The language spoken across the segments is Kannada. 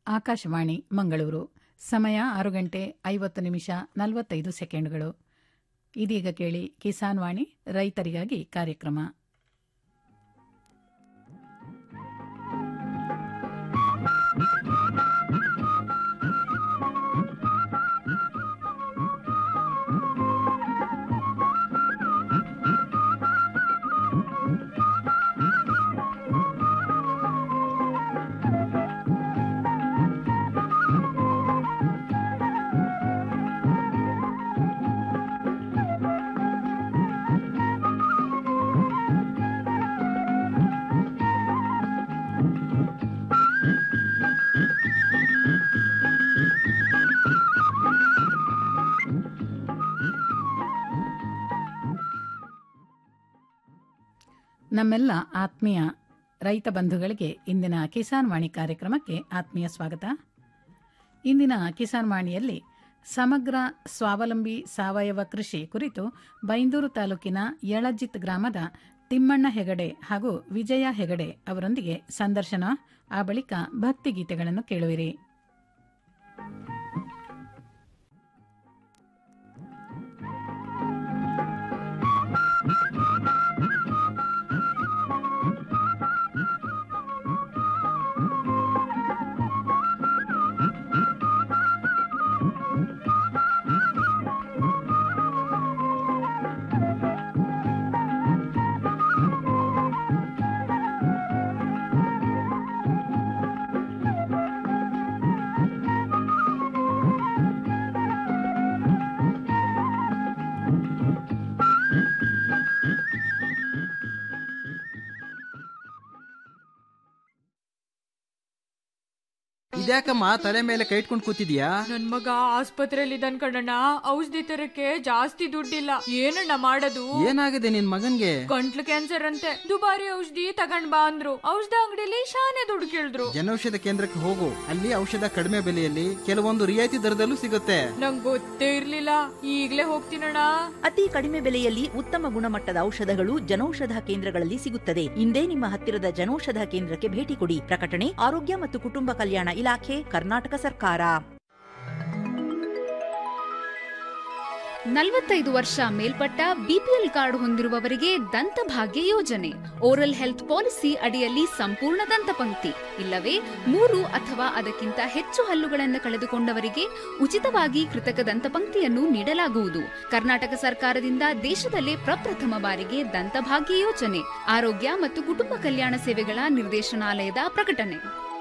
ಆಕಾಶವಾಣಿ ಮಂಗಳೂರು ಸಮಯ ಆರು ಗಂಟೆ ಐವತ್ತು ನಿಮಿಷ ನಲವತ್ತೈದು ಸೆಕೆಂಡ್ಗಳು ಇದೀಗ ಕೇಳಿ ಕಿಸಾನ್ ವಾಣಿ ರೈತರಿಗಾಗಿ ಕಾರ್ಯಕ್ರಮ ನಮ್ಮೆಲ್ಲ ಆತ್ಮೀಯ ರೈತ ಬಂಧುಗಳಿಗೆ ಇಂದಿನ ಕಿಸಾನ್ ವಾಣಿ ಕಾರ್ಯಕ್ರಮಕ್ಕೆ ಆತ್ಮೀಯ ಸ್ವಾಗತ ಇಂದಿನ ಕಿಸಾನ್ ವಾಣಿಯಲ್ಲಿ ಸಮಗ್ರ ಸ್ವಾವಲಂಬಿ ಸಾವಯವ ಕೃಷಿ ಕುರಿತು ಬೈಂದೂರು ತಾಲೂಕಿನ ಯಳಜಿತ್ ಗ್ರಾಮದ ತಿಮ್ಮಣ್ಣ ಹೆಗಡೆ ಹಾಗೂ ವಿಜಯ ಹೆಗಡೆ ಅವರೊಂದಿಗೆ ಸಂದರ್ಶನ ಆ ಬಳಿಕ ಭಕ್ತಿಗೀತೆಗಳನ್ನು ಕೇಳುವಿರಿ ಇದ್ಯಾಕಮ್ಮ ತಲೆ ಮೇಲೆ ಕೈ ಇಟ್ಕೊಂಡು ಕೂತಿದ್ಯಾ ನನ್ ಮಗ ಆಸ್ಪತ್ರೆಯಲ್ಲಿ ಇದ್ದಾನ್ ಕಣಣ್ಣ ಔಷಧಿ ತರಕ್ಕೆ ಜಾಸ್ತಿ ದುಡ್ಡಿಲ್ಲ ಏನಣ್ಣ ಮಾಡೋದು ಏನಾಗಿದೆ ನಿನ್ ಮಗನ್ಗೆ ಗಂಟ್ಲು ಕ್ಯಾನ್ಸರ್ ಅಂತೆ ದುಬಾರಿ ಔಷಧಿ ತಗೊಂಡ್ ಬಾ ಅಂದ್ರು ಔಷಧ ಅಂಗಡಿಲಿ ಶಾನೆ ದುಡ್ಡು ಕೇಳಿದ್ರು ಜನೌಷಧ ಕೇಂದ್ರಕ್ಕೆ ಹೋಗು ಅಲ್ಲಿ ಔಷಧ ಕಡಿಮೆ ಬೆಲೆಯಲ್ಲಿ ಕೆಲವೊಂದು ರಿಯಾಯಿತಿ ದರದಲ್ಲೂ ಸಿಗುತ್ತೆ ನಂಗ್ ಗೊತ್ತೇ ಇರ್ಲಿಲ್ಲ ಈಗ್ಲೇ ಹೋಗ್ತೀನಣ್ಣ ಅತಿ ಕಡಿಮೆ ಬೆಲೆಯಲ್ಲಿ ಉತ್ತಮ ಗುಣಮಟ್ಟದ ಔಷಧಗಳು ಜನೌಷಧ ಕೇಂದ್ರಗಳಲ್ಲಿ ಸಿಗುತ್ತದೆ ಇಂದೇ ನಿಮ್ಮ ಹತ್ತಿರದ ಜನೌಷಧ ಕೇಂದ್ರಕ್ಕೆ ಭೇಟಿ ಕೊಡಿ ಪ್ರಕಟಣೆ ಆರೋಗ್ಯ ಮತ್ತು ಕುಟುಂಬ ಕಲ್ಯಾಣ ಇಲಾಖೆ ಕರ್ನಾಟಕ ಸರ್ಕಾರ ನಲವತ್ತೈದು ವರ್ಷ ಮೇಲ್ಪಟ್ಟ ಬಿಪಿಎಲ್ ಕಾರ್ಡ್ ಹೊಂದಿರುವವರಿಗೆ ದಂತಭಾಗ್ಯ ಯೋಜನೆ ಓರಲ್ ಹೆಲ್ತ್ ಪಾಲಿಸಿ ಅಡಿಯಲ್ಲಿ ಸಂಪೂರ್ಣ ದಂತಪಂಕ್ತಿ ಇಲ್ಲವೇ ಮೂರು ಅಥವಾ ಅದಕ್ಕಿಂತ ಹೆಚ್ಚು ಹಲ್ಲುಗಳನ್ನು ಕಳೆದುಕೊಂಡವರಿಗೆ ಉಚಿತವಾಗಿ ಕೃತಕ ದಂತಪಂಕ್ತಿಯನ್ನು ನೀಡಲಾಗುವುದು ಕರ್ನಾಟಕ ಸರ್ಕಾರದಿಂದ ದೇಶದಲ್ಲೇ ಪ್ರಪ್ರಥಮ ಬಾರಿಗೆ ದಂತಭಾಗ್ಯ ಯೋಜನೆ ಆರೋಗ್ಯ ಮತ್ತು ಕುಟುಂಬ ಕಲ್ಯಾಣ ಸೇವೆಗಳ ನಿರ್ದೇಶನಾಲಯದ ಪ್ರಕಟಣೆ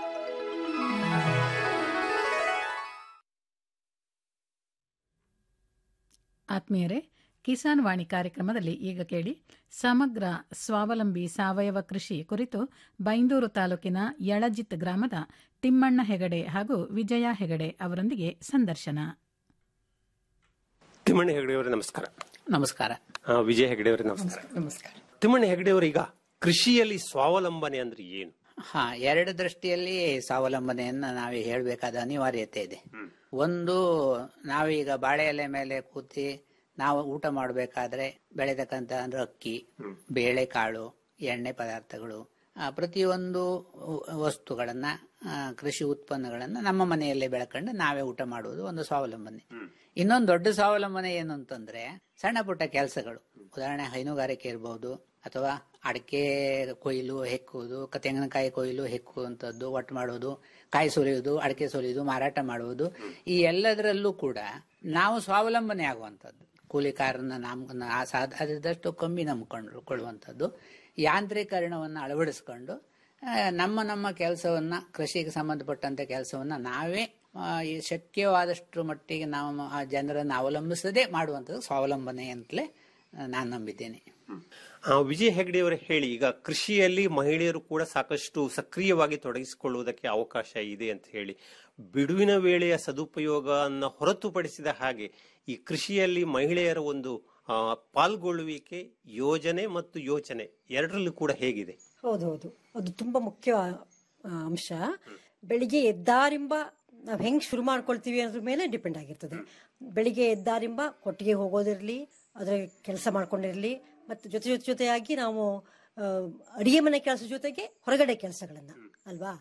ಆತ್ಮೀಯರೇ ಕಿಸಾನ್ ವಾಣಿ ಕಾರ್ಯಕ್ರಮದಲ್ಲಿ ಈಗ ಕೇಳಿ ಸಮಗ್ರ ಸ್ವಾವಲಂಬಿ ಸಾವಯವ ಕೃಷಿ ಕುರಿತು ಬೈಂದೂರು ತಾಲೂಕಿನ ಯಳಜಿತ್ ಗ್ರಾಮದ ತಿಮ್ಮಣ್ಣ ಹೆಗಡೆ ಹಾಗೂ ವಿಜಯ ಹೆಗಡೆ ಅವರೊಂದಿಗೆ ಸಂದರ್ಶನ ತಿಮ್ಮಣ್ಣ ಹೆಗಡೆಯವರೇ ನಮಸ್ಕಾರ ನಮಸ್ಕಾರ ಆ, ವಿಜಯ ಹೆಗಡೆಯವರೇ ನಮಸ್ಕಾರ ನಮಸ್ಕಾರ ತಿಮ್ಮಣ್ಣ ಹೆಗಡೆಯವರು ಈಗ ಕೃಷಿಯಲ್ಲಿ ಸ್ವಾವಲಂಬನೆ ಅಂದ್ರೆ ಏನು ಹಾ ಎರಡು ದೃಷ್ಟಿಯಲ್ಲಿ ಸ್ವಾವಲಂಬನೆಯನ್ನ ನಾವೇ ಹೇಳಬೇಕಾದ ಅನಿವಾರ್ಯತೆ ಇದೆ ಒಂದು ನಾವೀಗ ಬಾಳೆ ಎಲೆ ಮೇಲೆ ಕೂತಿ ನಾವು ಊಟ ಮಾಡಬೇಕಾದ್ರೆ ಬೆಳೆತಕ್ಕಂತ ಅಂದ್ರೆ ಅಕ್ಕಿ ಬೇಳೆಕಾಳು ಎಣ್ಣೆ ಪದಾರ್ಥಗಳು ಆ, ಪ್ರತಿಯೊಂದು ವಸ್ತುಗಳನ್ನ ಆ, ಕೃಷಿ ಉತ್ಪನ್ನಗಳನ್ನ ನಮ್ಮ ಮನೆಯಲ್ಲೇ ಬೆಳ್ಕೊಂಡು ನಾವೇ ಊಟ ಮಾಡುವುದು ಒಂದು ಸ್ವಾವಲಂಬನೆ ಇನ್ನೊಂದು ದೊಡ್ಡ ಸ್ವಾವಲಂಬನೆ ಏನು ಅಂತಂದ್ರೆ ಸಣ್ಣ ಪುಟ್ಟ ಕೆಲಸಗಳು ಉದಾಹರಣೆ ಹೈನುಗಾರಿಕೆ ಇರಬಹುದು ಅಥವಾ ಅಡಿಕೆ ಕೊಯ್ಲು ಹೆಕ್ಕುವುದು ಕ- ತೆಂಗಿನಕಾಯಿ ಕೊಯ್ಲು ಹೆಕ್ಕುವಂಥದ್ದು ಒಟ್ಟು ಮಾಡೋದು ಕಾಯಿ ಸುಲಿಯುವುದು ಅಡಿಕೆ ಸುಲಿಯುವುದು ಮಾರಾಟ ಮಾಡುವುದು ಈ ಎಲ್ಲದರಲ್ಲೂ ಕೂಡ ನಾವು ಸ್ವಾವಲಂಬನೆ ಆಗುವಂಥದ್ದು ಕೂಲಿಕಾರನ ನಾಮ್ ಆ ಸಾಧ ಆದಷ್ಟು ಕಮ್ಮಿ ನಂಬ್ಕೊಂಡು ಕೊಳ್ಳುವಂಥದ್ದು ಯಾಂತ್ರೀಕರಣವನ್ನು ಅಳವಡಿಸ್ಕೊಂಡು ಆ, ನಮ್ಮ ನಮ್ಮ ಕೆಲಸವನ್ನ ಕೃಷಿಗೆ ಸಂಬಂಧಪಟ್ಟಂತ ಕೆಲಸವನ್ನ ನಾವೇ ಆ, ಈ ಶಕ್ಯವಾದಷ್ಟು ಮಟ್ಟಿಗೆ ನಾವು ಆ ಜನರನ್ನು ಅವಲಂಬಿಸದೆ ಮಾಡುವಂಥದ್ದು ಸ್ವಾವಲಂಬನೆ ಅಂತಲೇ ನಾನು ನಂಬಿದ್ದೇನೆ ಆ, ವಿಜಯ ಹೆಗಡೆಯವರೇ ಹೇಳಿ ಈಗ ಕೃಷಿಯಲ್ಲಿ ಮಹಿಳೆಯರು ಕೂಡ ಸಾಕಷ್ಟು ಸಕ್ರಿಯವಾಗಿ ತೊಡಗಿಸಿಕೊಳ್ಳುವುದಕ್ಕೆ ಅವಕಾಶ ಇದೆ ಅಂತ ಹೇಳಿ ಬಿಡುವಿನ ವೇಳೆಯ ಸದುಪಯೋಗವನ್ನು ಹೊರತುಪಡಿಸಿದ ಹಾಗೆ ಈ ಕೃಷಿಯಲ್ಲಿ ಮಹಿಳೆಯರ ಒಂದು ಆ, ಪಾಲ್ಗೊಳ್ಳುವಿಕೆ ಯೋಜನೆ ಮತ್ತು ಯೋಚನೆ ಎರಡರಲ್ಲೂ ಕೂಡ ಹೇಗಿದೆ ಹೌದು ಹೌದು ಅದು ತುಂಬಾ ಮುಖ್ಯ ಆ, ಅಂಶ ಬೆಳಿಗ್ಗೆ ಎದ್ದಾರಿಂಬ ನಾವು ಹೆಂಗ್ ಶುರು ಮಾಡ್ಕೊಳ್ತೀವಿ ಅನ್ನೋದ್ರ ಮೇಲೆ ಡಿಪೆಂಡ್ ಆಗಿರ್ತದೆ ಬೆಳಿಗ್ಗೆ ಎದ್ದಾರಿಂಬ ಕೊಟ್ಟಿಗೆ ಹೋಗೋದಿರಲಿ ಅದರ ಕೆಲಸ ಮಾಡ್ಕೊಂಡಿರಲಿ ಮತ್ತು ಜೊತೆ ಜೊತೆ ಜೊತೆಯಾಗಿ ನಾವು ಆ, ಅಡಿಗೆ ಮನೆ ಕೆಲಸ ಜೊತೆಗೆ ಹೊರಗಡೆ ಕೆಲಸಗಳನ್ನ ಅಲ್ವಾ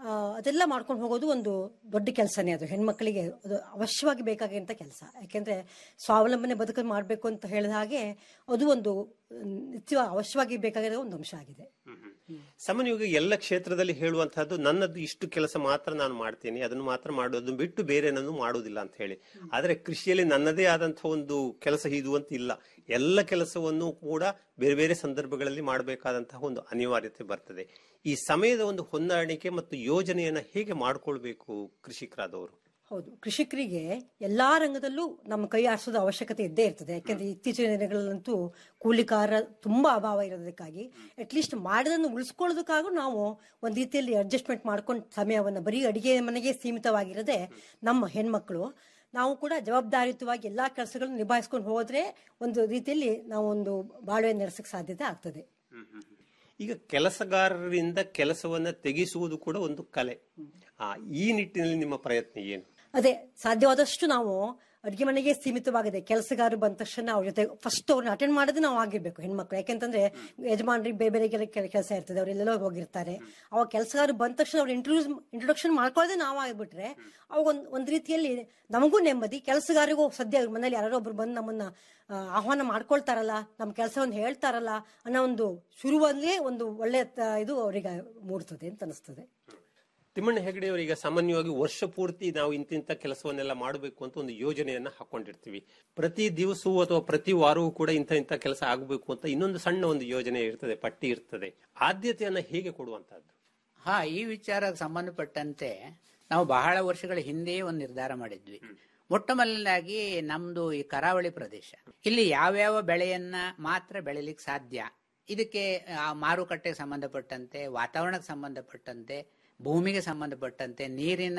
ಆ, ಅದೆಲ್ಲ ಮಾಡ್ಕೊಂಡು ಹೋಗೋದು ಒಂದು ದೊಡ್ಡ ಕೆಲಸನೇ ಅದು ಹೆಣ್ಮಕ್ಳಿಗೆ ಅದು ಅವಶ್ಯವಾಗಿ ಬೇಕಾಗಿರುವಂಥ ಕೆಲಸ ಯಾಕೆಂದ್ರೆ ಸ್ವಾವಲಂಬನೆ ಬದುಕು ಮಾಡಬೇಕು ಅಂತ ಹೇಳಿದ ಹಾಗೆ ಅದು ಒಂದು ಮ್, ನಿತ್ಯ ಅವಶ್ಯವಾಗಿ ಬೇಕಾಗಿರೋ ಒಂದು ಅಂಶ ಆಗಿದೆ ಸಾಮಾನ್ಯವಾಗಿ ಎಲ್ಲ ಕ್ಷೇತ್ರದಲ್ಲಿ ಹೇಳುವಂತಹದ್ದು ನನ್ನದು ಇಷ್ಟು ಕೆಲಸ ಮಾತ್ರ ನಾನು ಮಾಡ್ತೀನಿ ಅದನ್ನು ಮಾತ್ರ ಮಾಡೋದು ಬಿಟ್ಟು ಬೇರೆ ನಾನು ಮಾಡುವುದಿಲ್ಲ ಅಂತ ಹೇಳಿ ಆದ್ರೆ ಕೃಷಿಯಲ್ಲಿ ನನ್ನದೇ ಆದಂತಹ ಒಂದು ಕೆಲಸ ಇದು ಅಂತ ಇಲ್ಲ ಎಲ್ಲ ಕೆಲಸವನ್ನು ಕೂಡ ಬೇರೆ ಬೇರೆ ಸಂದರ್ಭಗಳಲ್ಲಿ ಮಾಡಬೇಕಾದಂತಹ ಒಂದು ಅನಿವಾರ್ಯತೆ ಬರ್ತದೆ ಈ ಸಮಯದ ಒಂದು ಹೊಂದಾಣಿಕೆ ಮತ್ತು ಯೋಜನೆಯನ್ನ ಹೇಗೆ ಮಾಡ್ಕೊಳ್ಬೇಕು ಕೃಷಿಕರಾದವರು ಹೌದು ಕೃಷಿಕರಿಗೆ ಎಲ್ಲಾ ರಂಗದಲ್ಲೂ ನಮ್ಮ ಕೈ ಆಡಿಸೋದು ಅವಶ್ಯಕತೆ ಇದ್ದೇ ಇರ್ತದೆ ಯಾಕೆಂದ್ರೆ ಇತ್ತೀಚಿನ ದಿನಗಳಲ್ಲಂತೂ ಕೂಲಿಕಾರ ತುಂಬಾ ಅಭಾವ ಇರೋದಕ್ಕಾಗಿ ಅಟ್ಲೀಸ್ಟ್ ಮಾಡೋದನ್ನು ಉಳಿಸ್ಕೊಳ್ಳೋದಕ್ಕಾಗೂ ನಾವು ಒಂದು ರೀತಿಯಲ್ಲಿ ಅಡ್ಜಸ್ಟ್ಮೆಂಟ್ ಮಾಡ್ಕೊಂಡು ಸಮಯವನ್ನು ಬರೀ ಅಡಿಗೆ ಮನೆಗೆ ಸೀಮಿತವಾಗಿರದೆ ನಮ್ಮ ಹೆಣ್ಮಕ್ಳು ನಾವು ಕೂಡ ಜವಾಬ್ದಾರಿಯುತವಾಗಿ ಎಲ್ಲಾ ಕೆಲಸಗಳನ್ನು ನಿಭಾಯಿಸ್ಕೊಂಡು ಹೋದ್ರೆ ಒಂದು ರೀತಿಯಲ್ಲಿ ನಾವು ಒಂದು ಬಾಳ್ವೆ ನಡೆಸಕ್ಕೆ ಸಾಧ್ಯತೆ ಆಗ್ತದೆ ಈಗ ಕೆಲಸಗಾರರಿಂದ ಕೆಲಸವನ್ನ ತೆಗೆಸುವುದು ಕೂಡ ಒಂದು ಕಲೆ ಆ ಈ ನಿಟ್ಟಿನಲ್ಲಿ ನಿಮ್ಮ ಪ್ರಯತ್ನ ಏನು ಅದೇ ಸಾಧ್ಯವಾದಷ್ಟು ನಾವು ಅಡ್ಗೆ ಮನೆಗೆ ಸೀಮಿತವಾಗಿದೆ ಕೆಲಸಗಾರರು ಬಂದ ತಕ್ಷಣ ಅವ್ರ ಜೊತೆ ಫಸ್ಟ್ ಅವ್ರನ್ನ ಅಟೆಂಡ್ ಮಾಡೋದು ನಾವು ಆಗಿರ್ಬೇಕು ಹೆಣ್ಮಕ್ಳು ಯಾಕೆಂತಂದ್ರೆ ಯಜಮಾನ್ರಿಗೆ ಬೇರೆ ಬೇರೆ ಕೆಲಸ ಇರ್ತದೆ ಅವರೆಲ್ಲೆಲ್ಲೋ ಹೋಗಿರ್ತಾರೆ ಅವಾಗ ಕೆಲಸಗಾರರು ಬಂದ ತಕ್ಷಣ ಅವ್ರ ಇಂಟ್ರೊಡ್ಯೂಸ್ ಇಂಟ್ರೊಡಕ್ಷನ್ ಮಾಡ್ಕೊಳ್ಳೋದೇ ನಾವು ಆಗ್ಬಿಟ್ರೆ ಅವಾಗ ಒಂದ್ ಒಂದ್ ರೀತಿಯಲ್ಲಿ ನಮಗೂ ನೆಮ್ಮದಿ ಕೆಲಸಗಾರಿಗೂ ಸದ್ಯ ಅವ್ರ ಮನೇಲಿ ಯಾರೋ ಒಬ್ರು ಬಂದು ನಮ್ಮನ್ನ ಆ, ಆಹ್ವಾನ ಮಾಡ್ಕೊಳ್ತಾರಲ್ಲ ನಮ್ಮ ಕೆಲಸವನ್ನು ಹೇಳ್ತಾರಲ್ಲ ಅನ್ನೋ ಒಂದು ಶುರುವಲ್ಲೇ ಒಂದು ಒಳ್ಳೆ ತ- ಇದು ಅವರಿಗೆ ಮೂಡ್ತದೆ ಅಂತ ಅನಿಸ್ತದೆ ತಿಮ್ಮಣ್ಣ ಹೆಗಡೆ ಅವರೀಗ ಸಾಮಾನ್ಯವಾಗಿ ವರ್ಷ ಪೂರ್ತಿ ನಾವು ಇಂತಿಂತ ಕೆಲಸವನ್ನೆಲ್ಲ ಮಾಡಬೇಕು ಅಂತ ಒಂದು ಯೋಜನೆಯನ್ನ ಹಾಕೊಂಡಿರ್ತೀವಿ ಪ್ರತಿ ದಿವಸವೂ ಅಥವಾ ಪ್ರತಿ ವಾರವೂ ಕೂಡ ಇಂಥ ಇಂಥ ಕೆಲಸ ಆಗಬೇಕು ಅಂತ ಇನ್ನೊಂದು ಸಣ್ಣ ಒಂದು ಯೋಜನೆ ಇರ್ತದೆ ಪಟ್ಟಿ ಇರ್ತದೆ ಆದ್ಯತೆಯನ್ನ ಹೇಗೆ ಕೊಡುವಂತಹದ್ದು ಹಾ ಈ ವಿಚಾರಕ್ಕೆ ಸಂಬಂಧಪಟ್ಟಂತೆ ನಾವು ಬಹಳ ವರ್ಷಗಳ ಹಿಂದೆಯೇ ಒಂದು ನಿರ್ಧಾರ ಮಾಡಿದ್ವಿ ಮೊಟ್ಟ ಮೊದಲನೇದಾಗಿ ನಮ್ದು ಈ ಕರಾವಳಿ ಪ್ರದೇಶ ಇಲ್ಲಿ ಯಾವ್ಯಾವ ಬೆಳೆಯನ್ನ ಮಾತ್ರ ಬೆಳಿಲಿಕ್ಕೆ ಸಾಧ್ಯ ಇದಕ್ಕೆ ಆ, ಮಾರುಕಟ್ಟೆಗೆ ಸಂಬಂಧಪಟ್ಟಂತೆ ವಾತಾವರಣಕ್ಕೆ ಸಂಬಂಧಪಟ್ಟಂತೆ ಭೂಮಿಗೆ ಸಂಬಂಧಪಟ್ಟಂತೆ ನೀರಿನ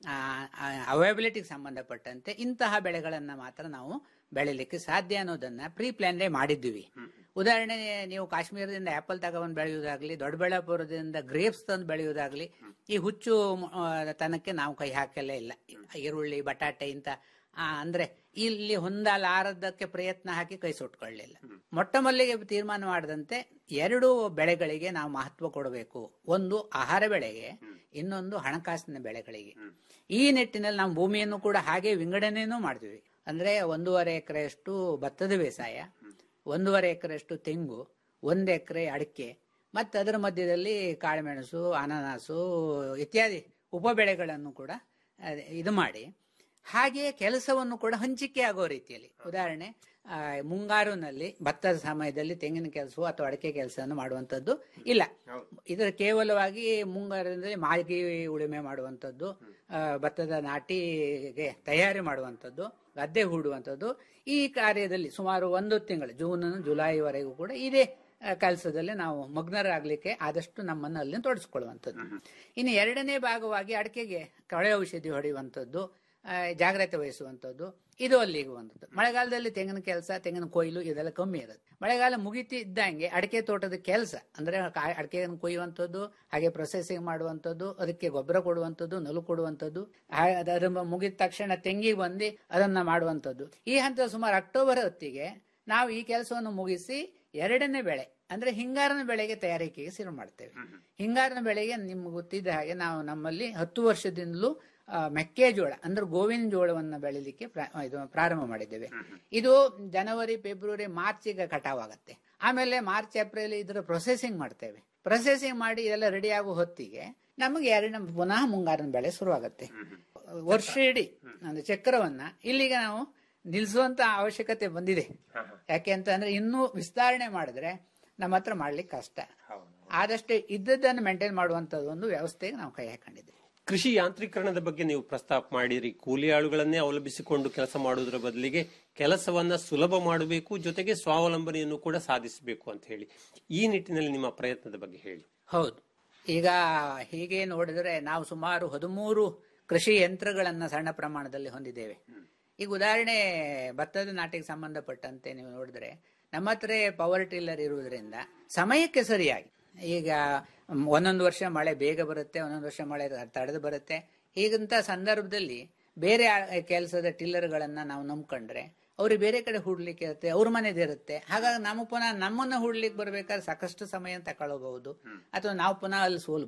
ಅವೈಬಿಲಿಟಿಗೆ ಸಂಬಂಧಪಟ್ಟಂತೆ ಇಂತಹ ಬೆಳೆಗಳನ್ನ ಮಾತ್ರ ನಾವು ಬೆಳಿಲಿಕ್ಕೆ ಸಾಧ್ಯ ಅನ್ನೋದನ್ನ ಪ್ರೀ ಪ್ಲಾನ್ರೇ ಮಾಡಿದ್ವಿ ಉದಾಹರಣೆ ನೀವು ಕಾಶ್ಮೀರದಿಂದ ಆಪಲ್ ತಗೊಂಡ್ ಬೆಳೆಯುವುದಾಗ್ಲಿ ದೊಡ್ಡಬಳ್ಳಾಪುರದಿಂದ ಗ್ರೇಪ್ಸ್ ತಂದು ಬೆಳೆಯುವುದಾಗ್ಲಿ ಈ ಹುಚ್ಚು ಆ, ತನಕ್ಕೆ ನಾವು ಕೈ ಹಾಕಲೇ ಇಲ್ಲ ಈರುಳ್ಳಿ ಬಟಾಟೆ ಇಂತ ಆ, ಅಂದ್ರೆ ಇಲ್ಲಿ ಹೊಂದಲಾರದಕ್ಕೆ ಪ್ರಯತ್ನ ಹಾಕಿ ಕೈ ಸುಟ್ಕೊಳ್ಳಿಲ್ಲ ಮೊಟ್ಟ ಮೊದಲಿಗೆ ತೀರ್ಮಾನ ಮಾಡದಂತೆ ಎರಡು ಬೆಳೆಗಳಿಗೆ ನಾವು ಮಹತ್ವ ಕೊಡಬೇಕು ಒಂದು ಆಹಾರ ಬೆಳೆಗೆ ಇನ್ನೊಂದು ಹಣಕಾಸಿನ ಬೆಳೆಗಳಿಗೆ ಈ ನಿಟ್ಟಿನಲ್ಲಿ ನಾವು ಭೂಮಿಯನ್ನು ಕೂಡ ಹಾಗೆ ವಿಂಗಡಣೆನೂ ಮಾಡ್ತೀವಿ ಅಂದ್ರೆ ಒಂದೂವರೆ ಎಕರೆಯಷ್ಟು ಭತ್ತದ ಬೇಸಾಯ ಒಂದೂವರೆ ಎಕರೆಯಷ್ಟು ತೆಂಗು ಒಂದು ಎಕರೆ ಅಡಿಕೆ ಮತ್ತು ಅದರ ಮಧ್ಯದಲ್ಲಿ ಕಾಳುಮೆಣಸು ಅನಾನಸು ಇತ್ಯಾದಿ ಉಪಬೆಳೆಗಳನ್ನು ಕೂಡ ಅಹ್, ಇದು ಮಾಡಿ ಹಾಗೆಯೇ ಕೆಲಸವನ್ನು ಕೂಡ ಹಂಚಿಕೆ ಆಗೋ ರೀತಿಯಲ್ಲಿ ಉದಾಹರಣೆ ಆ, ಮುಂಗಾರುನಲ್ಲಿ ಭತ್ತದ ಸಮಯದಲ್ಲಿ ತೆಂಗಿನ ಕೆಲಸವೋ ಅಥವಾ ಅಡಿಕೆ ಕೆಲಸವನ್ನು ಮಾಡುವಂಥದ್ದು ಇಲ್ಲ ಇದರ ಕೇವಲವಾಗಿ ಮುಂಗಾರದಲ್ಲಿ ಮಾಗಿ ಉಳುಮೆ ಮಾಡುವಂಥದ್ದು ಆ, ಭತ್ತದ ನಾಟಿಗೆ ತಯಾರಿ ಮಾಡುವಂಥದ್ದು ಗದ್ದೆ ಹೂಡುವಂಥದ್ದು ಈ ಕಾರ್ಯದಲ್ಲಿ ಸುಮಾರು ಒಂದು ತಿಂಗಳು ಜೂನ್ ಜುಲೈವರೆಗೂ ಕೂಡ ಇದೇ ಕೆಲಸದಲ್ಲಿ ನಾವು ಮಗ್ನರಾಗ್ಲಿಕ್ಕೆ ಆದಷ್ಟು ನಮ್ಮನ್ನು ಅಲ್ಲಿ ತೊಡಗಿಸ್ಕೊಳ್ಳುವಂಥದ್ದು ಇನ್ನು ಎರಡನೇ ಭಾಗವಾಗಿ ಅಡಿಕೆಗೆ ಕಳೆ ಔಷಧಿ ಹೊಡೆಯುವಂಥದ್ದು ಆ, ಜಾಗ್ರತೆ ವಹಿಸುವಂಥದ್ದು ಇದು ಅಲ್ಲಿಗೆ ಬಂದದ್ದು ಮಳೆಗಾಲದಲ್ಲಿ ತೆಂಗಿನ ಕೆಲಸ ತೆಂಗಿನ ಕೊಯ್ಲು ಇದೆಲ್ಲ ಕಮ್ಮಿ ಇರುತ್ತೆ ಮಳೆಗಾಲ ಮುಗಿತಿದ್ದಂಗೆ ಅಡಿಕೆ ತೋಟದ ಕೆಲಸ ಅಂದ್ರೆ ಕಾ- ಅಡಿಕೆಯನ್ನು ಕೊಯ್ಯುವಂಥದ್ದು ಹಾಗೆ ಪ್ರೊಸೆಸಿಂಗ್ ಮಾಡುವಂಥದ್ದು ಅದಕ್ಕೆ ಗೊಬ್ಬರ ಕೊಡುವಂಥದ್ದು ನಲು ಕೊಡುವಂಥದ್ದು ಹಾ- ಅದರ ಮುಗಿದ ತಕ್ಷಣ ತೆಂಗಿಗೆ ಬಂದು ಅದನ್ನ ಮಾಡುವಂಥದ್ದು ಈ ಹಂತ ಸುಮಾರು ಅಕ್ಟೋಬರ್ ಹೊತ್ತಿಗೆ ನಾವು ಈ ಕೆಲಸವನ್ನು ಮುಗಿಸಿ ಎರಡನೇ ಬೆಳೆ ಅಂದ್ರೆ ಹಿಂಗಾರಿನ ಬೆಳೆಗೆ ತಯಾರಿಕೆಗೆ ಶುರು ಮಾಡ್ತೇವೆ ಹಿಂಗಾರಿನ ಬೆಳೆಗೆ ನಿಮ್ಗೆ ಗೊತ್ತಿದ್ದ ಹಾಗೆ ನಾವು ನಮ್ಮಲ್ಲಿ ಹತ್ತು ವರ್ಷದಿಂದಲೂ ಆ, ಮೆಕ್ಕೆಜೋಳ ಅಂದ್ರೆ ಗೋವಿನ ಜೋಳವನ್ನ ಬೆಳಿಲಿಕ್ಕೆ ಪ್ರಾ- ಇದು ಪ್ರಾರಂಭ ಮಾಡಿದ್ದೇವೆ ಇದು ಜನವರಿ ಫೆಬ್ರವರಿ ಮಾರ್ಚಿಗೆ ಕಟಾವಾಗತ್ತೆ ಆಮೇಲೆ ಮಾರ್ಚ್ ಏಪ್ರಿಲ್ ಇದರ ಪ್ರೊಸೆಸಿಂಗ್ ಮಾಡ್ತೇವೆ ಪ್ರೊಸೆಸಿಂಗ್ ಮಾಡಿ ಇದೆಲ್ಲ ರೆಡಿ ಆಗೋ ಹೊತ್ತಿಗೆ ನಮಗೆ ಎರಡನೇ ಪುನಃ ಮುಂಗಾರಿನ ಬೆಳೆ ಶುರುವಾಗತ್ತೆ ವರ್ಷ ಇಡೀ ಅಂದ್ರೆ ಚಕ್ರವನ್ನ ಇಲ್ಲಿಗೆ ನಾವು ನಿಲ್ಲಿಸುವಂತ ಅವಶ್ಯಕತೆ ಬಂದಿದೆ ಯಾಕೆ ಅಂತ ಅಂದ್ರೆ ಇನ್ನೂ ವಿಸ್ತರಣೆ ಮಾಡಿದ್ರೆ ನಮ್ಮ ಹತ್ರ ಮಾಡ್ಲಿಕ್ಕೆ ಕಷ್ಟ ಆದಷ್ಟು ಇದ್ದದ್ದನ್ನು ಮೇಂಟೈನ್ ಮಾಡುವಂತದ್ದು ಒಂದು ವ್ಯವಸ್ಥೆಗೆ ನಾವು ಕೈ ಹಾಕೊಂಡಿದ್ದೇವೆ ಕೃಷಿ ಯಾಂತ್ರೀಕರಣದ ಬಗ್ಗೆ ನೀವು ಪ್ರಸ್ತಾಪ ಮಾಡಿರಿ ಕೂಲಿ ಆಳುಗಳನ್ನೇ ಅವಲಂಬಿಸಿಕೊಂಡು ಕೆಲಸ ಮಾಡುವುದರ ಬದಲಿಗೆ ಕೆಲಸವನ್ನ ಸುಲಭ ಮಾಡಬೇಕು ಜೊತೆಗೆ ಸ್ವಾವಲಂಬನೆಯನ್ನು ಕೂಡ ಸಾಧಿಸಬೇಕು ಅಂತ ಹೇಳಿ ಈ ನಿಟ್ಟಿನಲ್ಲಿ ನಿಮ್ಮ ಪ್ರಯತ್ನದ ಬಗ್ಗೆ ಹೇಳಿ ಹೌದು ಈಗ ಹೀಗೆ ನೋಡಿದ್ರೆ ನಾವು ಸುಮಾರು ಹದಿಮೂರು ಕೃಷಿ ಯಂತ್ರಗಳನ್ನ ಸಣ್ಣ ಪ್ರಮಾಣದಲ್ಲಿ ಹೊಂದಿದ್ದೇವೆ ಈಗ ಉದಾಹರಣೆ ಭತ್ತದ ನಾಟಿಗೆ ಸಂಬಂಧಪಟ್ಟಂತೆ ನೀವು ನೋಡಿದ್ರೆ ನಮ್ಮ ಹತ್ರ ಪವರ್ ಟಿಲ್ಲರ್ ಇರುವುದರಿಂದ ಸಮಯಕ್ಕೆ ಸರಿಯಾಗಿ ಈಗ ಮ್, ಒಂದೊಂದು ವರ್ಷ ಮಳೆ ಬೇಗ ಬರುತ್ತೆ ಒಂದೊಂದು ವರ್ಷ ಮಳೆ ತಡೆದು ಬರುತ್ತೆ ಹೀಗಂತ ಸಂದರ್ಭದಲ್ಲಿ ಬೇರೆ ಕೆಲಸದ ಟಿಲ್ಲರ್ಗಳನ್ನ ನಾವು ನಂಬ್ಕೊಂಡ್ರೆ ಅವ್ರಿಗೆ ಬೇರೆ ಕಡೆ ಹೂಡ್ಲಿಕ್ಕೆ ಇರುತ್ತೆ ಅವ್ರ ಮನೆದು ಇರುತ್ತೆ ಹಾಗಾಗಿ ನಾವು ಪುನಃ ನಮ್ಮನ್ನ ಹೂಡ್ಲಿಕ್ಕೆ ಬರ್ಬೇಕಾದ್ರೆ ಸಾಕಷ್ಟು ಸಮಯ ತಗೊಳ್ಳಬಹುದು ಅಥವಾ ನಾವು ಪುನಃ ಅಲ್ಲಿ ಸೋಲ್ಬಹುದು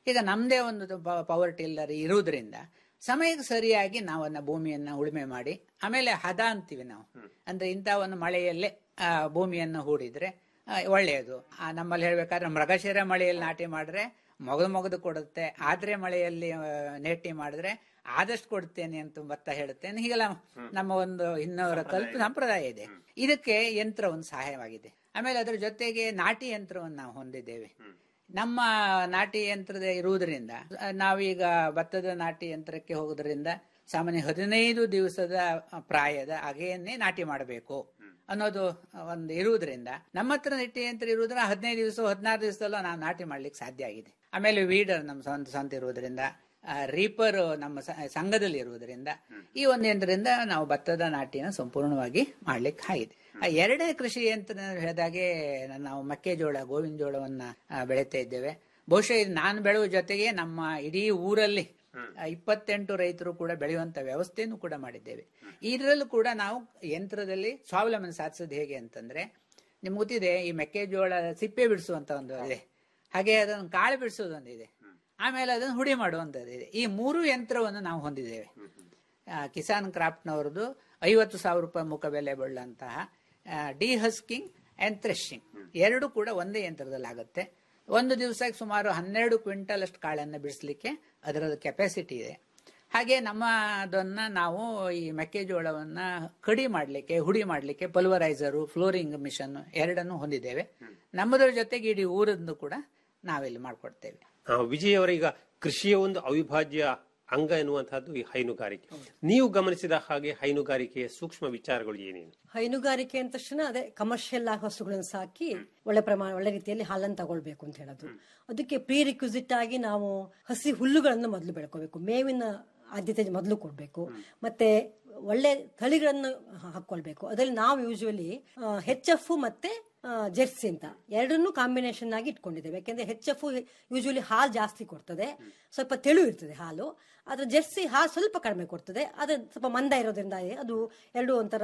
ಈಗ ನಮ್ದೇ ಒಂದು ಪವರ್ ಟಿಲ್ಲರ್ ಇರುವುದರಿಂದ ಸಮಯಕ್ಕೆ ಸರಿಯಾಗಿ ನಾವನ್ನ ಭೂಮಿಯನ್ನ ಉಳುಮೆ ಮಾಡಿ ಆಮೇಲೆ ಹದ ಅಂತೀವಿ ನಾವು ಅಂದ್ರೆ ಇಂಥ ಒಂದು ಮಳೆಯಲ್ಲೇ ಆ, ಭೂಮಿಯನ್ನು ಹೂಡಿದ್ರೆ ಆ, ಒಳ್ಳೆಯದು ಆ, ನಮ್ಮಲ್ಲಿ ಹೇಳ್ಬೇಕಾದ್ರೆ ಮೃಗಶಿರ ಮಳೆಯಲ್ಲಿ ನಾಟಿ ಮಾಡಿದ್ರೆ ಮೊಗದು ಮೊಗದು ಕೊಡುತ್ತೆ ಆದ್ರೆ ಮಳೆಯಲ್ಲಿ ಆ, ನೇಟಿ ಮಾಡಿದ್ರೆ ಆದಷ್ಟು ಕೊಡ್ತೇನೆ ಅಂತ ಭತ್ತ ಹೇಳುತ್ತೇನೆ ಹೀಗೆಲ್ಲ ನಮ್ಮ ಒಂದು ಇನ್ನವರ ಕಲ್ಪ ಸಂಪ್ರದಾಯ ಇದೆ ಇದಕ್ಕೆ ಯಂತ್ರ ಒಂದು ಸಹಾಯವಾಗಿದೆ ಆಮೇಲೆ ಅದರ ಜೊತೆಗೆ ನಾಟಿ ಯಂತ್ರವನ್ನು ನಾವು ಹೊಂದಿದ್ದೇವೆ ನಮ್ಮ ನಾಟಿ ಯಂತ್ರದ ಇರುವುದರಿಂದ ಆ, ನಾವೀಗ ಭತ್ತದ ನಾಟಿ ಯಂತ್ರಕ್ಕೆ ಹೋಗೋದ್ರಿಂದ ಸಾಮಾನ್ಯ ಹದಿನೈದು ದಿವಸದ ಪ್ರಾಯದ ಅಗೆಯನ್ನೇ ನಾಟಿ ಮಾಡಬೇಕು ಅನ್ನೋದು ಒಂದು ಇರುವುದರಿಂದ ನಮ್ಮ ಹತ್ರ ನೆಟ್ಟಿ ಯಂತ್ರ ಇರುವುದರ ಹದಿನೈದು ದಿವಸ ಹದಿನಾರು ದಿವಸದಲ್ಲೂ ನಾವು ನಾಟಿ ಮಾಡ್ಲಿಕ್ಕೆ ಸಾಧ್ಯ ಆಗಿದೆ ಆಮೇಲೆ ವೀಡರ್ ನಮ್ಮ ಸ್ವಂತ ಸ್ವಂತ ಇರುವುದರಿಂದ ರೀಪರ್ ನಮ್ಮ ಸ- ಸಂಘದಲ್ಲಿ ಇರುವುದರಿಂದ ಈ ಒಂದು ಯಂತ್ರದಿಂದ ನಾವು ಭತ್ತದ ನಾಟಿನ ಸಂಪೂರ್ಣವಾಗಿ ಮಾಡ್ಲಿಕ್ಕೆ ಆಗಿದೆ ಆ ಎರಡನೇ ಕೃಷಿ ಯಂತ್ರ ಹೇಳಿದಾಗೆ ನಾವು ಮೆಕ್ಕೆಜೋಳ ಗೋವಿನ ಜೋಳವನ್ನ ಆ, ಬೆಳೀತಾ ಇದ್ದೇವೆ ಬಹುಶಃ ಇದು ನಾನು ಬೆಳೆಯುವ ಜೊತೆಗೆ ನಮ್ಮ ಇಡೀ ಊರಲ್ಲಿ ಆ, ಇಪ್ಪತ್ತೆಂಟು ರೈತರು ಕೂಡ ಬೆಳೆಯುವಂತ ವ್ಯವಸ್ಥೆಯನ್ನು ಕೂಡ ಮಾಡಿದ್ದೇವೆ ಇದರಲ್ಲೂ ಕೂಡ ನಾವು ಯಂತ್ರದಲ್ಲಿ ಸ್ವಾವಲಂಬನೆ ಸಾಧಿಸೋದು ಹೇಗೆ ಅಂತಂದ್ರೆ ನಿಮ್ಗೆ ಗೊತ್ತಿದೆ ಈ ಮೆಕ್ಕೆಜೋಳ ಸಿಪ್ಪೆ ಬಿಡಿಸುವಂತ ಒಂದು ಇದೆ ಹಾಗೆ ಅದನ್ನು ಕಾಳು ಬಿಡಿಸೋದೊಂದಿದೆ ಆಮೇಲೆ ಅದನ್ನು ಹುಡಿ ಮಾಡುವಂಥದ್ದಿದೆ ಈ ಮೂರು ಯಂತ್ರವನ್ನು ನಾವು ಹೊಂದಿದ್ದೇವೆ ಆ, ಕಿಸಾನ್ ಕ್ರಾಫ್ಟ್ನವ್ರದ್ದು ಐವತ್ತು ಸಾವಿರ ರೂಪಾಯಿ ಮುಖ ಬೆಲೆ ಬಳ್ಳಂತಹ ಡಿ ಹಸ್ಕಿಂಗ್ ಅಂಡ್ ಥ್ರೆಶಿಂಗ್ ಎರಡು ಕೂಡ ಒಂದೇ ಯಂತ್ರದಲ್ಲಿ ಆಗುತ್ತೆ ಒಂದು ದಿವಸಕ್ಕೆ ಸುಮಾರು ಹನ್ನೆರಡು ಕ್ವಿಂಟಲ್ ಅಷ್ಟು ಕಾಳನ್ನು ಬಿಡಿಸ್ಲಿಕ್ಕೆ ಅದರದ್ದು ಕೆಪಾಸಿಟಿ ಇದೆ ಹಾಗೆ ನಮ್ಮ ಅದನ್ನ ನಾವು ಈ ಮೆಕ್ಕೆಜೋಳವನ್ನ ಕಡಿ ಮಾಡಲಿಕ್ಕೆ ಹುಡಿ ಮಾಡಲಿಕ್ಕೆ ಪಲ್ವರೈಸರು ಫ್ಲೋರಿಂಗ್ ಮಿಷನ್ ಎರಡನ್ನು ಹೊಂದಿದ್ದೇವೆ ನಮ್ಮದರ ಜೊತೆಗೆ ಇಡೀ ಊರದ್ದು ಕೂಡ ನಾವಿಲ್ಲಿ ಮಾಡ್ಕೊಡ್ತೇವೆ ಆ, ವಿಜಯ್ ಅವರ ಈಗ ಕೃಷಿಯ ಒಂದು ಅವಿಭಾಜ್ಯ ಅಂಗ ಎನ್ನುವಂತಹದ್ದು ಈ ಹೈನುಗಾರಿಕೆ ನೀವು ಗಮನಿಸಿದ ಹಾಗೆ ಹೈನುಗಾರಿಕೆಯ ಸೂಕ್ಷ್ಮ ವಿಚಾರಗಳು ಏನೇನು ಹೈನುಗಾರಿಕೆ ಅಂದ ತಕ್ಷಣ ಅದೇ ಕಮರ್ಷಿಯಲ್ ಆಗಿ ಹಸುಗಳನ್ನು ಸಾಕಿ ಒಳ್ಳೆ ಪ್ರಮಾಣ ಒಳ್ಳೆ ರೀತಿಯಲ್ಲಿ ಹಾಲನ್ನು ತಗೊಳ್ಬೇಕು ಅಂತ ಹೇಳೋದು ಅದಕ್ಕೆ ಪ್ರೀ ರಿಕ್ವಿಸಿಟ್ ಆಗಿ ನಾವು ಹಸಿ ಹುಲ್ಲುಗಳನ್ನು ಮೊದಲು ಬೆಳ್ಕೋಬೇಕು ಮೇವಿನ ಆದ್ಯತೆ ಮೊದಲು ಕೊಡಬೇಕು ಮತ್ತೆ ಒಳ್ಳೆ ತಳಿಗಳನ್ನು ಹಾಕೊಳ್ಬೇಕು ಅದರಲ್ಲಿ ನಾವು ಯೂಶುವಲಿ ಹೆಚ್ ಎಫ್ ಮತ್ತೆ ಜೆರ್ಸಿ ಅಂತ ಎರಡನ್ನೂ ಕಾಂಬಿನೇಷನ್ ಆಗಿ ಇಟ್ಕೊಂಡಿದ್ದೇವೆ ಯಾಕೆಂದ್ರೆ ಹೆಚ್ ಎಫ್ ಯೂಶುವಲಿ ಹಾಲು ಜಾಸ್ತಿ ಕೊಡ್ತದೆ ಸ್ವಲ್ಪ ತೆಳು ಇರ್ತದೆ ಹಾಲು ಆದ್ರೆ ಜೆರ್ಸಿ ಹಾಲು ಸ್ವಲ್ಪ ಕಡಿಮೆ ಕೊಡ್ತದೆ ಅದು ಸ್ವಲ್ಪ ಮಂದ ಇರೋದ್ರಿಂದ ಅದು ಎರಡು ಒಂಥರ